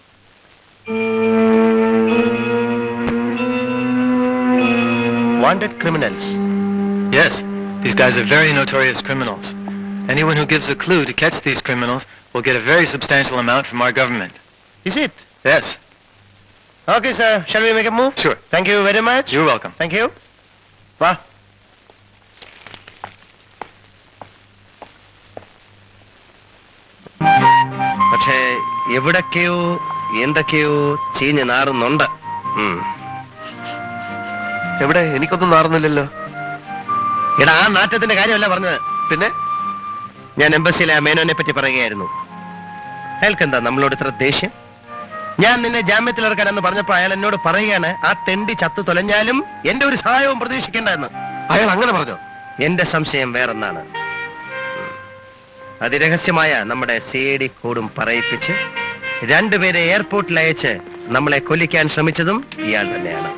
Wanted criminals Yes, these guys are very notorious criminals. Anyone who gives a clue to catch these criminals will get a very substantial amount from our government. Is it Yes, okay sir shall we make a move sure. Thank you very much You're welcome. Thank you വാ പക്ഷേ എവിടൊക്കെയോ എന്തൊക്കെയോ ചീഞ്ഞ് നാറുന്നുണ്ട് ഉം. എവിടെ എനിക്കൊന്നും നാറുന്നില്ലല്ലോ എടാ ആ നാറ്റത്തിന്റെ കാര്യമല്ല പറഞ്ഞത് പിന്നെ ഞാൻ എംബസിയിലെ ആ മേനോനെ പറ്റി പറയുകയായിരുന്നു അയാൾക്ക് എന്താ നമ്മളോട് ഇത്ര ദേഷ്യം ഞാൻ നിന്നെ ജാമ്യത്തിൽ ഇറക്കാനെന്ന് പറഞ്ഞപ്പോ അയാൾ എന്നോട് പറയുകയാണ് ആ തെണ്ടി ചത്തു തൊലഞ്ഞാലും എന്റെ ഒരു സഹായവും പ്രതീക്ഷിക്കേണ്ടെന്ന് അയാൾ അങ്ങനെ പറഞ്ഞോ എന്റെ സംശയം വേറൊന്നാണ് അതിരഹസ്യമായ നമ്മുടെ സി ഐ ഡി കോഡും പറയിപ്പിച്ച് രണ്ടുപേരെ എയർപോർട്ടിൽ അയച്ച് നമ്മളെ കൊല്ലിക്കാൻ ശ്രമിച്ചതും ഇയാൾ തന്നെയാണ്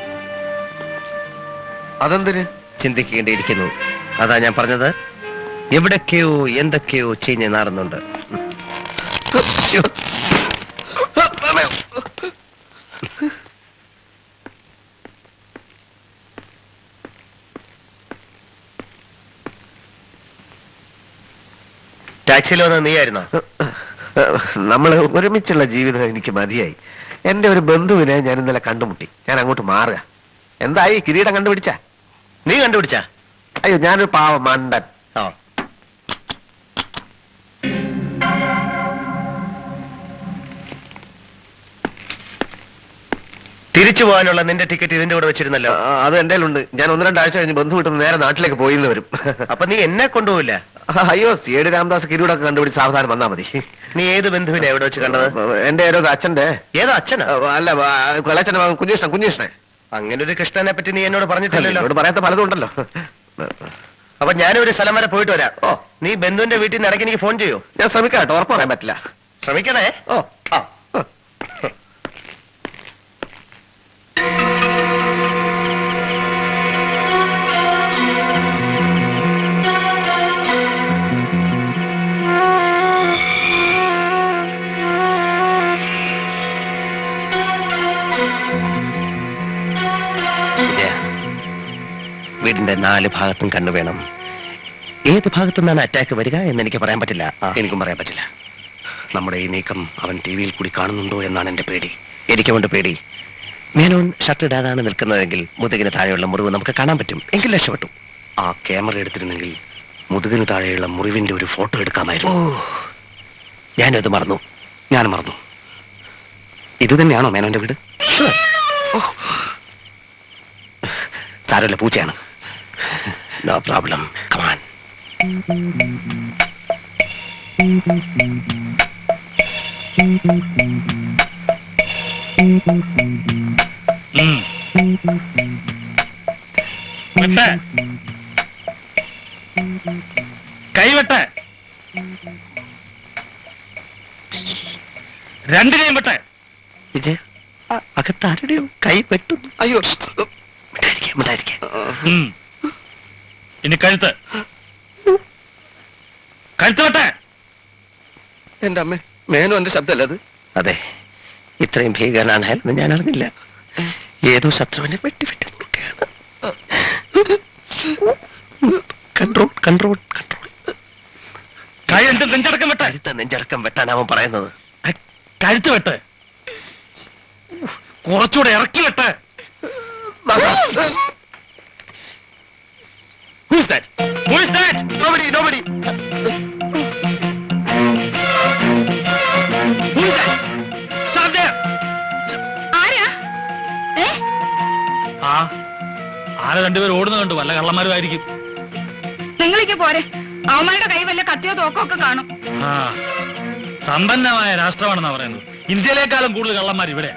അതെന്തിന് ചിന്തിക്കേണ്ടിയിരിക്കുന്നു അതാ ഞാൻ പറഞ്ഞത് എവിടൊക്കെയോ എന്തൊക്കെയോ ചീഞ്ഞ് നാറുന്നുണ്ട് ടാക്സിയിൽ വന്ന നീയായിരുന്നോ നമ്മൾ ഒരുമിച്ചുള്ള ജീവിതം എനിക്ക് മതിയായി എന്റെ ഒരു ബന്ധുവിനെ ഞാൻ ഇന്നലെ കണ്ടുമുട്ടി ഞാൻ അങ്ങോട്ട് മാറുക എന്തായി കിരീടം കണ്ടുപിടിച്ച നീ കണ്ടുപിടിച്ചാ അയ്യോ ഞാനൊരു പാവ മണ്ടൻ ആ തിരിച്ചു പോകാനുള്ള നിന്റെ ടിക്കറ്റ് ഇതിന്റെ കൂടെ വെച്ചിരുന്നല്ലോ ആ, അത് എന്റെ ഉണ്ട് ഞാൻ ഒന്ന് രണ്ടാഴ്ച കഴിഞ്ഞ് ബന്ധു വിട്ട് നേരെ നാട്ടിലേക്ക് പോയിന്ന് വരും അപ്പൊ നീ എന്നെ കൊണ്ടുപോയില്ല അയ്യോ സി എ ഡി രാമദാസ് കിരീടൊക്കെ കണ്ടുപിടിച്ച് സാവധാനം വന്നാ മതി നീ ഏത് ബന്ധുവിനെ എവിടെ വെച്ച് കണ്ടത് എന്റെ ഏതോ അച്ഛന്റെ ഏതോ അച്ഛനാ ആ, അല്ല കൊളച്ചന്റെ മകൻ കുഞ്ഞിഷ്ണൻ കുഞ്ഞിഷ്ണൻ അങ്ങനെ ഒരു കൃഷ്ണനെ പറ്റി നീ എന്നോട് പറഞ്ഞിട്ടില്ലല്ലോ എന്നോട് പറയാത്ത പലതും ഉണ്ടല്ലോ അപ്പൊ ഞാനൊരു സ്ഥലം വരെ പോയിട്ട് വരാം ഓ നീ ബന്ധുവിന്റെ വീട്ടിൽ നിന്ന് ഇടയ്ക്ക് എനിക്ക് ഫോൺ ചെയ്യൂ ഞാൻ ശ്രമിക്കാം കേട്ടോ ഉറപ്പ് പറയാൻ പറ്റില്ല ശ്രമിക്കണേ ഓ ആ വിജയ വീടിന്റെ നാല് ഭാഗത്തും കണ്ണു വേണം ഏത് ഭാഗത്തു നിന്നാണ് അറ്റാക്ക് വരിക എന്ന് എനിക്ക് പറയാൻ പറ്റില്ല എനിക്കും പറയാൻ പറ്റില്ല നമ്മുടെ ഈ നീക്കം അവൻ ടി വിയിൽ കൂടി കാണുന്നുണ്ടോ എന്നാണ് എന്റെ പേടി എനിക്ക് കൊണ്ട് പേടി മേനോൻ ഷർട്ട് ഇടാതാണ് നിൽക്കുന്നതെങ്കിൽ മുതുകിന് താഴെയുള്ള മുറിവ് നമുക്ക് കാണാൻ പറ്റും എങ്കിൽ രക്ഷപ്പെട്ടു ആ ക്യാമറ എടുത്തിരുന്നെങ്കിൽ മുതുകിന് താഴെയുള്ള മുറിവിന്റെ ഒരു ഫോട്ടോ എടുക്കാമായിരുന്നു ഞാനത് മറന്നു ഞാൻ മറന്നു ഇത് തന്നെയാണോ മേനോന്റെ വീട് ഓ. സാരമില്ല പൂച്ചയാണ് നോ പ്രോബ്ലം കമാൻ ഉം. വെട്ട്. കൈവെട്ട് രണ്ടിനെയും വെട്ട് വിജയ് അ- അകത്ത് ആരുടെയോ കൈ വെട്ടുന്നു അയ്യോ മിണ്ടായിരിക്കാം മിണ്ടായിരിക്കാം ഉം. ഇനി കഴുത്ത് കഴുത്ത് വെട്ട് എന്റെ അമ്മ മേനോ എന്റെ ശബ്ദമല്ല അത് അതെ ഇത്രയും ഭീകരനാണ് അയാൾ എന്ന് ഞാൻ അറിഞ്ഞില്ല ഏതോ ശത്രുവിനെ വെട്ടി വെട്ടി നോക്കുകയാണ് കൺട്രോൾ കൺട്രോൾ കൺട്രോൾ കൈ എന്റെ നെഞ്ചടക്കം വെട്ട് കഴുത്ത് നെഞ്ചടക്കം വെട്ടാൻ അവൻ പറയുന്നത് കഴുത്ത് വെട്ട് കുറച്ചുകൂടെ ഇറക്കി വെട്ട് Who's that? Who's that? Nobody, nobody. Who's that? Stop there! ആരാ ഏ ആ ആരെ രണ്ടുപേരും ഓടുന്ന കണ്ടു വല്ല കള്ളന്മാരുമായിരിക്കും നിങ്ങളിക്ക് പോരെ അവന്മാരുടെ കൈ വല്ല കത്തിയോ തോക്കോ ഒക്കെ കാണും ആ സമ്പന്നമായ രാഷ്ട്രമാണെന്നാ പറയുന്നത് ഇന്ത്യയിലേക്കാളും കൂടുതൽ കള്ളന്മാർ ഇവിടെ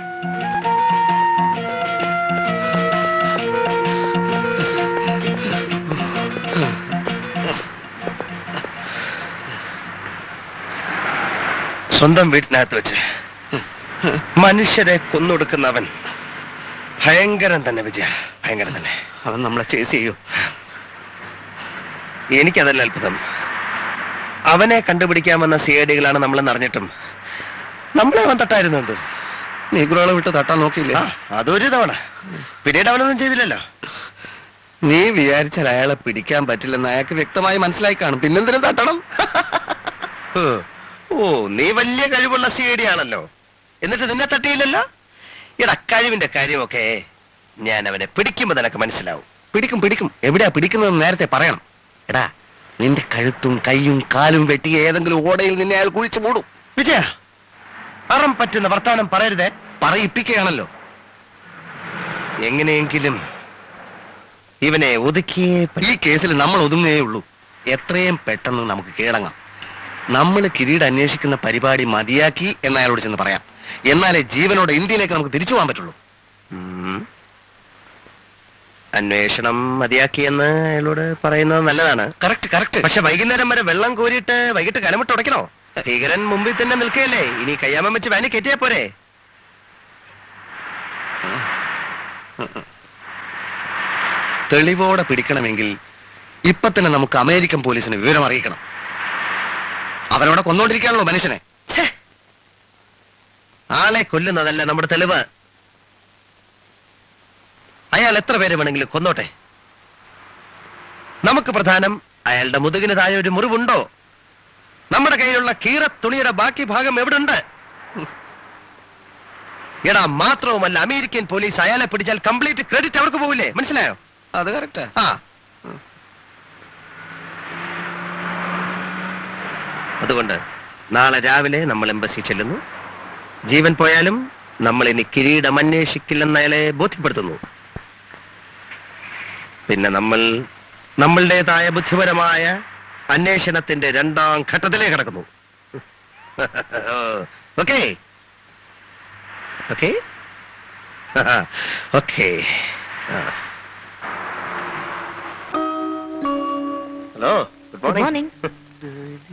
സ്വന്തം വീട്ടിനകത്ത് വെച്ച് മനുഷ്യരെ കൊന്നൊടുക്കുന്നവൻ ഭയങ്കരൻ തന്നെ വിജയ ഭയങ്കരൻ തന്നെ അവൻ നമ്മളെ ചേസ് ചെയ്യൂ എനിക്കതല്ല അത്ഭുതം അവനെ കണ്ടുപിടിക്കാമെന്ന സി ഐ ഡികളാണ് നമ്മളെന്ന് അറിഞ്ഞിട്ടും നമ്മളെ അവൻ തട്ടായിരുന്നത് നീഗ്രോളെ വിട്ട് തട്ടാൻ നോക്കിയില്ലേ ആ അതൊരു തവണ പിന്നീട് അവനൊന്നും ചെയ്തില്ലല്ലോ നീ വിചാരിച്ചാൽ അയാളെ പിടിക്കാൻ പറ്റില്ലെന്ന് അയാൾക്ക് വ്യക്തമായി മനസ്സിലായി കാണും പിന്നെന്തിനും തട്ടണം ഓ, ഓ നീ വലിയ കഴിവുള്ള സി ഐ ഡി ആണല്ലോ എന്നിട്ട് നിന്നെ തട്ടിയില്ലല്ലോ എടാ കഴിവിന്റെ കാര്യമൊക്കെ ഞാൻ അവനെ പിടിക്കുമ്പോ നിനക്ക് മനസ്സിലാവും പിടിക്കും പിടിക്കും എവിടെയാ പിടിക്കുന്നതെന്ന് നേരത്തെ പറയണം എടാ നിന്റെ കഴുത്തും കൈയും കാലും വെട്ടി ഏതെങ്കിലും ഓടയിൽ നിന്നെ അയാൾ കുഴിച്ചു മൂടും വിജയ അറം പറ്റുന്ന വർത്താനം പറയരുതേ പറയിപ്പിക്കുകയാണല്ലോ എങ്ങനെയെങ്കിലും ഇവനെ ഒതുക്കിയേ പറ്റൂ. ഈ കേസിൽ നമ്മൾ ഒതുങ്ങുകയേ ഉള്ളൂ എത്രയും പെട്ടെന്ന് നമുക്ക് കീഴടങ്ങാം നമ്മൾ കിരീട് അന്വേഷിക്കുന്ന പരിപാടി മതിയാക്കി എന്ന് അയാളോട് ചെന്ന് പറയാം എന്നാലേ ജീവനോടെ ഇന്ത്യയിലേക്ക് നമുക്ക് തിരിച്ചു പോകാൻ പറ്റുള്ളൂ ഉം. അന്വേഷണം മതിയാക്കിയെന്ന് അയാളോട് പറയുന്നത് നല്ലതാണ് കറക്റ്റ് കറക്റ്റ് പക്ഷെ വൈകുന്നേരം വരെ വെള്ളം കോരിയിട്ട് വൈകിട്ട് കലമിട്ട് ഉടയ്ക്കണോ ഭീകരൻ മുമ്പിൽ തന്നെ നിൽക്കുകയല്ലേ ഇനി കയ്യാമം വെച്ച് വാനി കയറ്റിയാ പോരെ തെളിവോടെ പിടിക്കണമെങ്കിൽ ഇപ്പൊ തന്നെ നമുക്ക് അമേരിക്കൻ പോലീസിന് വിവരം അറിയിക്കണം അവനോടെ കൊന്നോണ്ടിരിക്കുകയാണല്ലോ മനുഷ്യനെ ഛേ. ആളെ കൊല്ലുന്നതല്ല നമ്മുടെ തെളിവ് അയാൾ എത്ര പേര് വേണമെങ്കിലും കൊന്നോട്ടെ നമുക്ക് പ്രധാനം അയാളുടെ മുതുകിന് താഴെ ഒരു മുറിവുണ്ടോ നമ്മുടെ കയ്യിലുള്ള കീറ തുണിയുടെ ബാക്കി ഭാഗം എവിടുണ്ട് എടാ മാത്രവുമല്ല അമേരിക്കൻ പോലീസ് അയാളെ പിടിച്ചാൽ കംപ്ലീറ്റ് ക്രെഡിറ്റ് അവർക്ക് പോവില്ലേ മനസ്സിലായോ അത് കറക്റ്റാ ആ അതുകൊണ്ട് നാളെ രാവിലെ നമ്മൾ എംബസി ചെല്ലുന്നു ജീവൻ പോയാലും നമ്മൾ ഇനി കിരീടം അന്വേഷിക്കില്ലെന്ന് അയാളെ ബോധ്യപ്പെടുത്തുന്നു പിന്നെ നമ്മൾ നമ്മളുടേതായ ബുദ്ധിപരമായ അന്വേഷണത്തിന്റെ രണ്ടാം ഘട്ടത്തിലേക്ക് കടക്കുന്നു okay okay okay hello good Good morning morning.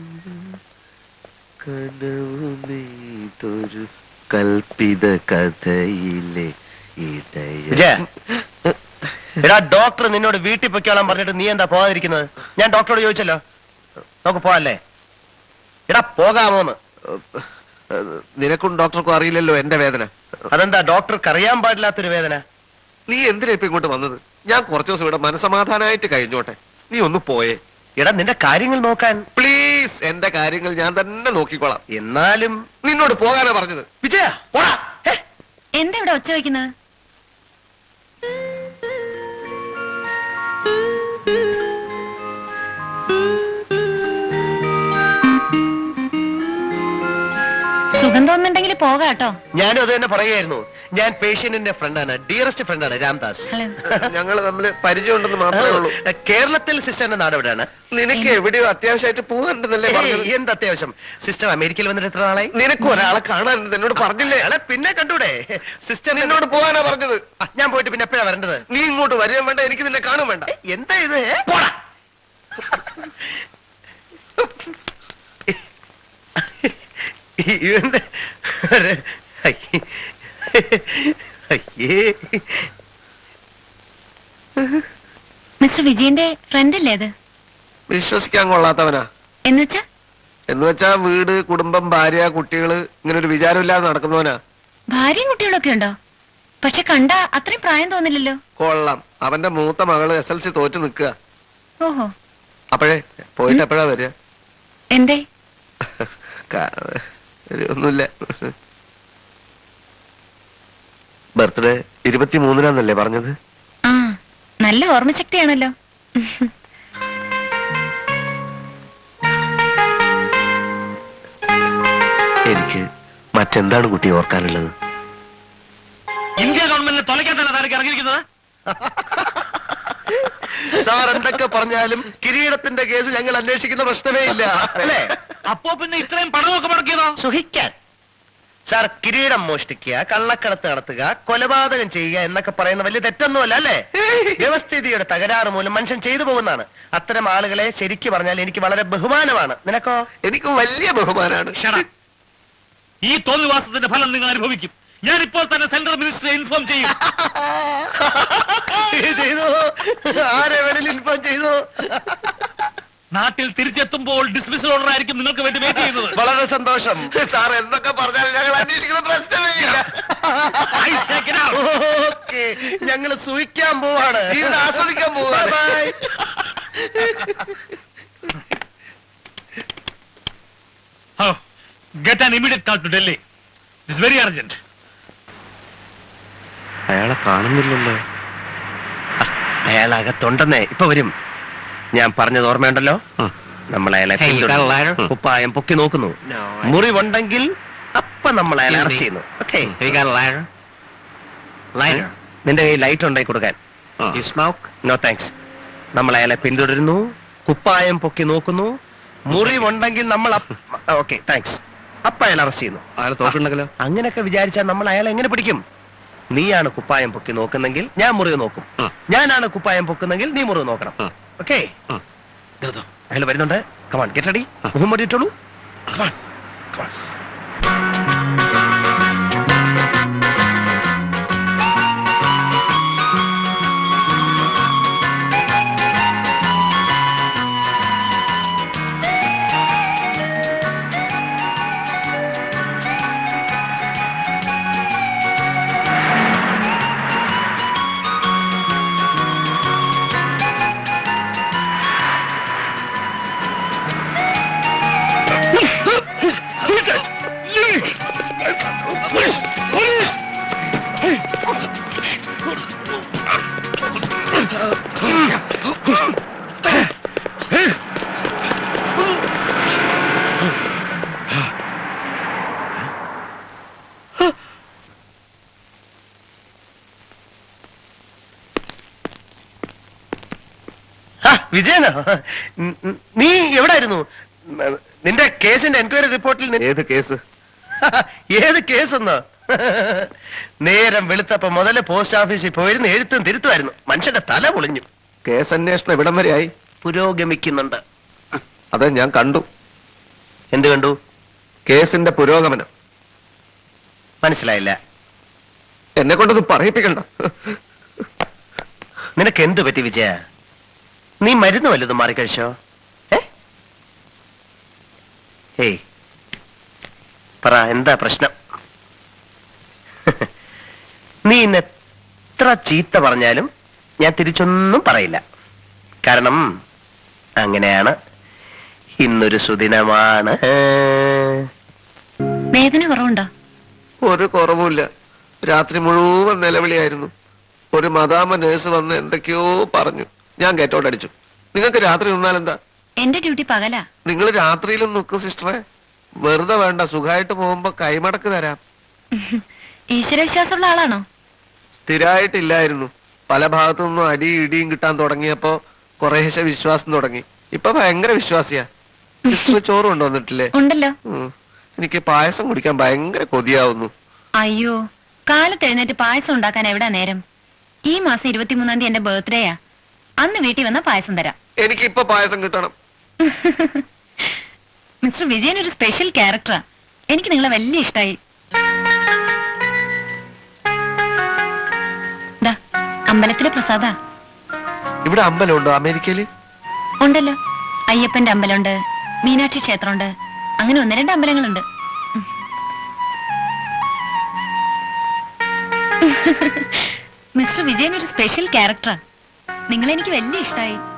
കനവുമേതൊരു കൽപ്പിത കഥയിലെ ഇടയ വിജയ എടാ ഡോക്ടർ നിന്നോട് വീട്ടിൽ പൊയ്ക്കോളാൻ പറഞ്ഞിട്ട് നീ എന്താ പോകാതിരിക്കുന്നത് ഞാൻ ഡോക്ടറോട് ചോദിച്ചല്ലോ നമുക്ക് പോവാല്ലേ എടാ പോകാമോന്ന് നിനക്കും ഡോക്ടർക്കും അറിയില്ലല്ലോ എന്റെ വേദന അതെന്താ ഡോക്ടർക്ക് അറിയാൻ പാടില്ലാത്തൊരു വേദന നീ എന്തിനാ ഇപ്പൊ ഇങ്ങോട്ട് വന്നത് ഞാൻ കുറച്ചു ദിവസം ഇവിടെ മനസമാധാനമായിട്ട് കഴിഞ്ഞോട്ടെ നീ ഒന്ന് പോയേ എടാ നിന്റെ കാര്യങ്ങൾ നോക്കാൻ പ്ലീസ് എന്റെ കാര്യങ്ങൾ ഞാൻ തന്നെ നോക്കിക്കോളാം എന്നാലും നിന്നോട് പോകാനാ പറഞ്ഞത് വിജയ പോടാ ഹേ, എന്താ ഇവിടെ ഒച്ച വയ്ക്കുന്നത് സുഖം തോന്നുന്നുണ്ടെങ്കിൽ പോകാട്ടോ ഞാനും അത് തന്നെ പറയായിരുന്നു ഞാൻ പേഷ്യന്റിന്റെ ഫ്രണ്ടാണ് ഡിയറസ്റ്റ് ഫ്രണ്ടാണ് രാംദാസ് ഹലോ ഞങ്ങൾ തമ്മിൽ പരിചയമുണ്ടെന്ന് മാത്രമേ ഉള്ളൂ കേരളത്തിൽ സിസ്റ്ററിന്റെ നാട് എവിടെയാണ് നിനക്ക് എവിടെയോ അത്യാവശ്യമായിട്ട് പോകാനുണ്ടെന്നല്ലേ പറഞ്ഞത് ഏയ്, എന്ത് അത്യാവശ്യം സിസ്റ്റർ അമേരിക്കയിൽ വന്നിട്ട് എത്ര നാളായി നിനക്ക് ഒരാളെ കാണാൻ എന്നോട് പറഞ്ഞില്ലേ അയാളെ പിന്നെ കണ്ടൂടെ സിസ്റ്റർ നിന്നോട് പോകാനാ പറഞ്ഞത് ഞാൻ പോയിട്ട് പിന്നെ എപ്പോഴാ വരേണ്ടത് നീ ഇങ്ങോട്ട് വരികയും വേണ്ട എനിക്ക് നിന്നെ കാണും വേണ്ട എന്താ ഇത് ഏ? പോടാ ഇവന്റെ ഒരു- അയ്യേ. അയ്യേ മിസ്റ്റർ വിജയന്റെ ഫ്രണ്ട് അല്ലേ അത് വിശ്വസിക്കാൻ കൊള്ളാത്തവനാ എന്നുവെച്ചാ എന്ന് വെച്ചാ വീട് കുടുംബം ഭാര്യ കുട്ടികള് ഇങ്ങനെ ഒരു വിചാരമില്ലാതെ നടക്കുന്നവനാ ഭാര്യയും കുട്ടികളൊക്കെ ഉണ്ടോ പക്ഷെ കണ്ട അത്രയും പ്രായം തോന്നില്ലല്ലോ കൊള്ളാം അവന്റെ മൂത്ത മകള് എസ് എൽ സി തോറ്റു നിൽക്കുക ഓഹോ അപ്പോഴേ പോയിട്ട് എപ്പോഴാ വരിക എന്തേ കാ- ഒരു ഒന്നുമില്ല ബർത്ത്ഡേ ഇരുപത്തിമൂന്നിനാന്നല്ലേ പറഞ്ഞത് ആ നല്ല ഓർമ്മശക്തിയാണല്ലോ എനിക്ക് മറ്റെന്താണ് കുട്ടി ഓർക്കാനുള്ളത് ഇന്ത്യ ഗവൺമെന്റിനെ തൊലയ്ക്കാൻ തന്നെ താരക്ക് ഇറങ്ങിയിരിക്കുന്നത് സാർ എന്തൊക്കെ പറഞ്ഞാലും കിരീടത്തിന്റെ കേസ് ഞങ്ങൾ അന്വേഷിക്കുന്ന പ്രശ്നമേ ഇല്ല അല്ലേ അപ്പോ പിന്നെ ഇത്രയും പണമൊക്കെ മുടക്കിയതോ സുഹിക്കാൻ സാർ കിരീടം മോഷ്ടിക്കുക കള്ളക്കടത്ത് നടത്തുക കൊലപാതകം ചെയ്യുക എന്നൊക്കെ പറയുന്ന വലിയ തെറ്റൊന്നുമല്ല അല്ലേ വ്യവസ്ഥിതിയുടെ തകരാറ് മൂലം മനുഷ്യൻ ചെയ്തു പോകുന്നതാണ് അത്തരം ആളുകളെ ശരിക്കു പറഞ്ഞാൽ എനിക്ക് വളരെ ബഹുമാനമാണ് നിനക്കോ എനിക്ക് വലിയ ബഹുമാനാണ് ക്ഷണ ഈ തോന്നിവാസത്തിന്റെ ഫലം നിങ്ങൾ അനുഭവിക്കും ഞാൻ ഇപ്പോൾ തന്നെ സെൻട്രൽ മിനിസ്റ്ററെ ഇൻഫോം ചെയ്യും ചെയ്തു ആരെ വേണേലും ഇൻഫോം ചെയ്തു നാട്ടിൽ തിരിച്ചെത്തുമ്പോൾ ഡിസ്മിസൽ ഓർഡർ ആയിരിക്കും നിങ്ങൾക്ക് വേണ്ടി വെയിറ്റ് ചെയ്യുന്നത് വളരെ സന്തോഷം സാർ എന്തൊക്കെ പറഞ്ഞാലും ഞങ്ങൾ അന്വേഷിക്കുന്ന പ്രശ്നമേ ഇല്ല I take it out. Okay ഞങ്ങൾ സൂഹിക്കാൻ പോവാണ് ജീവിതം ആസ്വദിക്കാൻ പോവാണ്. Bye bye. Oh, get an immediate call to Delhi. It's very urgent. അയാളെ കാണുന്നില്ലല്ലോ അയാൾ അകത്തുണ്ടെന്നേ ഇപ്പൊ വരും ഞാൻ പറഞ്ഞത് ഓർമ്മയുണ്ടല്ലോ നമ്മൾ അയാളെ Hey, you got a പിന്തുടരുന്നു. ladder? കുപ്പായം പൊക്കി നോക്കുന്നു No, I- മുറിവുണ്ടെങ്കിൽ അപ്പൊ നമ്മൾ അയാളെ Excuse അറസ്റ്റ് me. ചെയ്യുന്നു okay Have you got a lighter? Lighter. നിന്റെ കയ്യിൽ ലൈറ്റ് ഉണ്ടായി കൊടുക്കാൻ You smoke? നോ താങ്ക്സ് നമ്മൾ അയാളെ പിന്തുടരുന്നു കുപ്പായം പൊക്കി നോക്കുന്നു മുറിവുണ്ടെങ്കിൽ നമ്മൾ ഓക്കെ താങ്ക്സ് അപ്പൊ അയാൾ അറസ്റ്റ് ചെയ്യുന്നു അയാൾ തോക്കുണ്ടെങ്കിലോ അങ്ങനെയൊക്കെ വിചാരിച്ചാൽ നമ്മൾ അയാളെ എങ്ങനെ പിടിക്കും നീയാണ് കുപ്പായം പൊക്കി നോക്കുന്നെങ്കിൽ ഞാൻ മുറിവ് നോക്കും ആ. ഞാനാണ് കുപ്പായം പൊക്കുന്നെങ്കിൽ നീ മുറിവ് നോക്കണം ആ. ഓക്കെ ആ. അയാൾ വരുന്നുണ്ട് കമാൺ ഗെറ്റ് റെഡി മുഹമ്മദ് ഇട്ടോളൂ കമാൺ വിജയനോ ഉം, ഉം, നീ എവിടായിരുന്നു ഉം, നിന്റെ കേസിന്റെ എൻക്വയറി റിപ്പോർട്ടിൽ നി- ഏത് കേസ് ഏത് കേസെന്നോ നേരം വെളുത്തപ്പോ മുതല് പോസ്റ്റ് ഓഫീസിൽ പോയിരുന്ന് എഴുത്തും തിരുത്തുമായിരുന്നു മനുഷ്യന്റെ തല പൊളിഞ്ഞു കേസ് അന്വേഷണം ഇവിടം വരെ ആയി പുരോഗമിക്കുന്നുണ്ട് അത് ഞാൻ കണ്ടു എന്ത് കണ്ടു കേസിന്റെ പുരോഗമനം മനസ്സിലായില്ല എന്നെ കൊണ്ടത് പറയിപ്പിക്കണ്ട നിനക്ക് എന്ത് പറ്റി വിജയ നീ മരുന്ന് വല്ലതും മാറിക്കഴിച്ചോ ഏ ഏയ് പറ എന്താ പ്രശ്നം നീ ഇന്ന് എത്ര ചീത്ത പറഞ്ഞാലും ഞാൻ തിരിച്ചൊന്നും പറയില്ല കാരണം അങ്ങനെയാണ് ഇന്നൊരു സുദിനമാണ് വേദന കുറവുണ്ടോ ഒരു കുറവുമില്ല രാത്രി മുഴുവൻ നിലവിളിയായിരുന്നു ഒരു മദാമ നേഴ്സ് വന്ന് എന്തൊക്കെയോ പറഞ്ഞു ഞാൻ ഗേറ്റോട്ടടിച്ചു നിങ്ങൾക്ക് രാത്രി നിന്നാലെന്താ എന്റെ ഡ്യൂട്ടി പകലാ നിങ്ങൾ രാത്രിയിലും നിൽക്കും സിസ്റ്ററെ വെറുതെ വേണ്ട സുഖമായിട്ട് പോകുമ്പോ കൈമടക്ക് തരാം ഈശ്വരവിശ്വാസമുള്ള ആളാണോ സ്ഥിരമായിട്ടില്ലായിരുന്നു പല ഭാഗത്തു നിന്നും അടി ഇടിയും കിട്ടാൻ തുടങ്ങിയപ്പോ കുറേശ്ശെ വിശ്വാസം തുടങ്ങി ഇപ്പൊ ഭയങ്കര വിശ്വാസിയാ സിസ്റ്റർ ചോറ് കൊണ്ടുവന്നിട്ടില്ലേ ഉണ്ടല്ലോ ഉം. എനിക്ക് പായസം കുടിക്കാൻ ഭയങ്കര കൊതിയാവുന്നു അയ്യോ കാലത്ത് എഴുന്നേറ്റ് പായസം ഉണ്ടാക്കാൻ എവിടാ നേരം ഈ മാസം ഇരുപത്തിമൂന്നാം തീയതി എന്റെ ബർത്ത്ഡേയാ അന്ന് വീട്ടിൽ വന്ന പായസം തരാം എനിക്ക് ഇപ്പൊ പായസം കിട്ടണം മിസ്റ്റർ വിജയൻ ഒരു സ്പെഷ്യൽ ക്യാരക്ടറാ എനിക്ക് നിങ്ങളെ വലിയ ഇഷ്ടായി ദാ, അമ്പലത്തിലെ പ്രസാദ ഇവിടെ അമ്പലമുണ്ടോ അമേരിക്കയില് ഉണ്ടല്ലോ അയ്യപ്പന്റെ അമ്പലമുണ്ട് മീനാക്ഷി ക്ഷേത്രമുണ്ട് അങ്ങനെ ഒന്ന് രണ്ട് അമ്പലങ്ങളുണ്ട് ഉം. മിസ്റ്റർ വിജയൻ ഒരു സ്പെഷ്യൽ ക്യാരക്ടറാ നിങ്ങളെനിക്ക് വലിയ ഇഷ്ടായി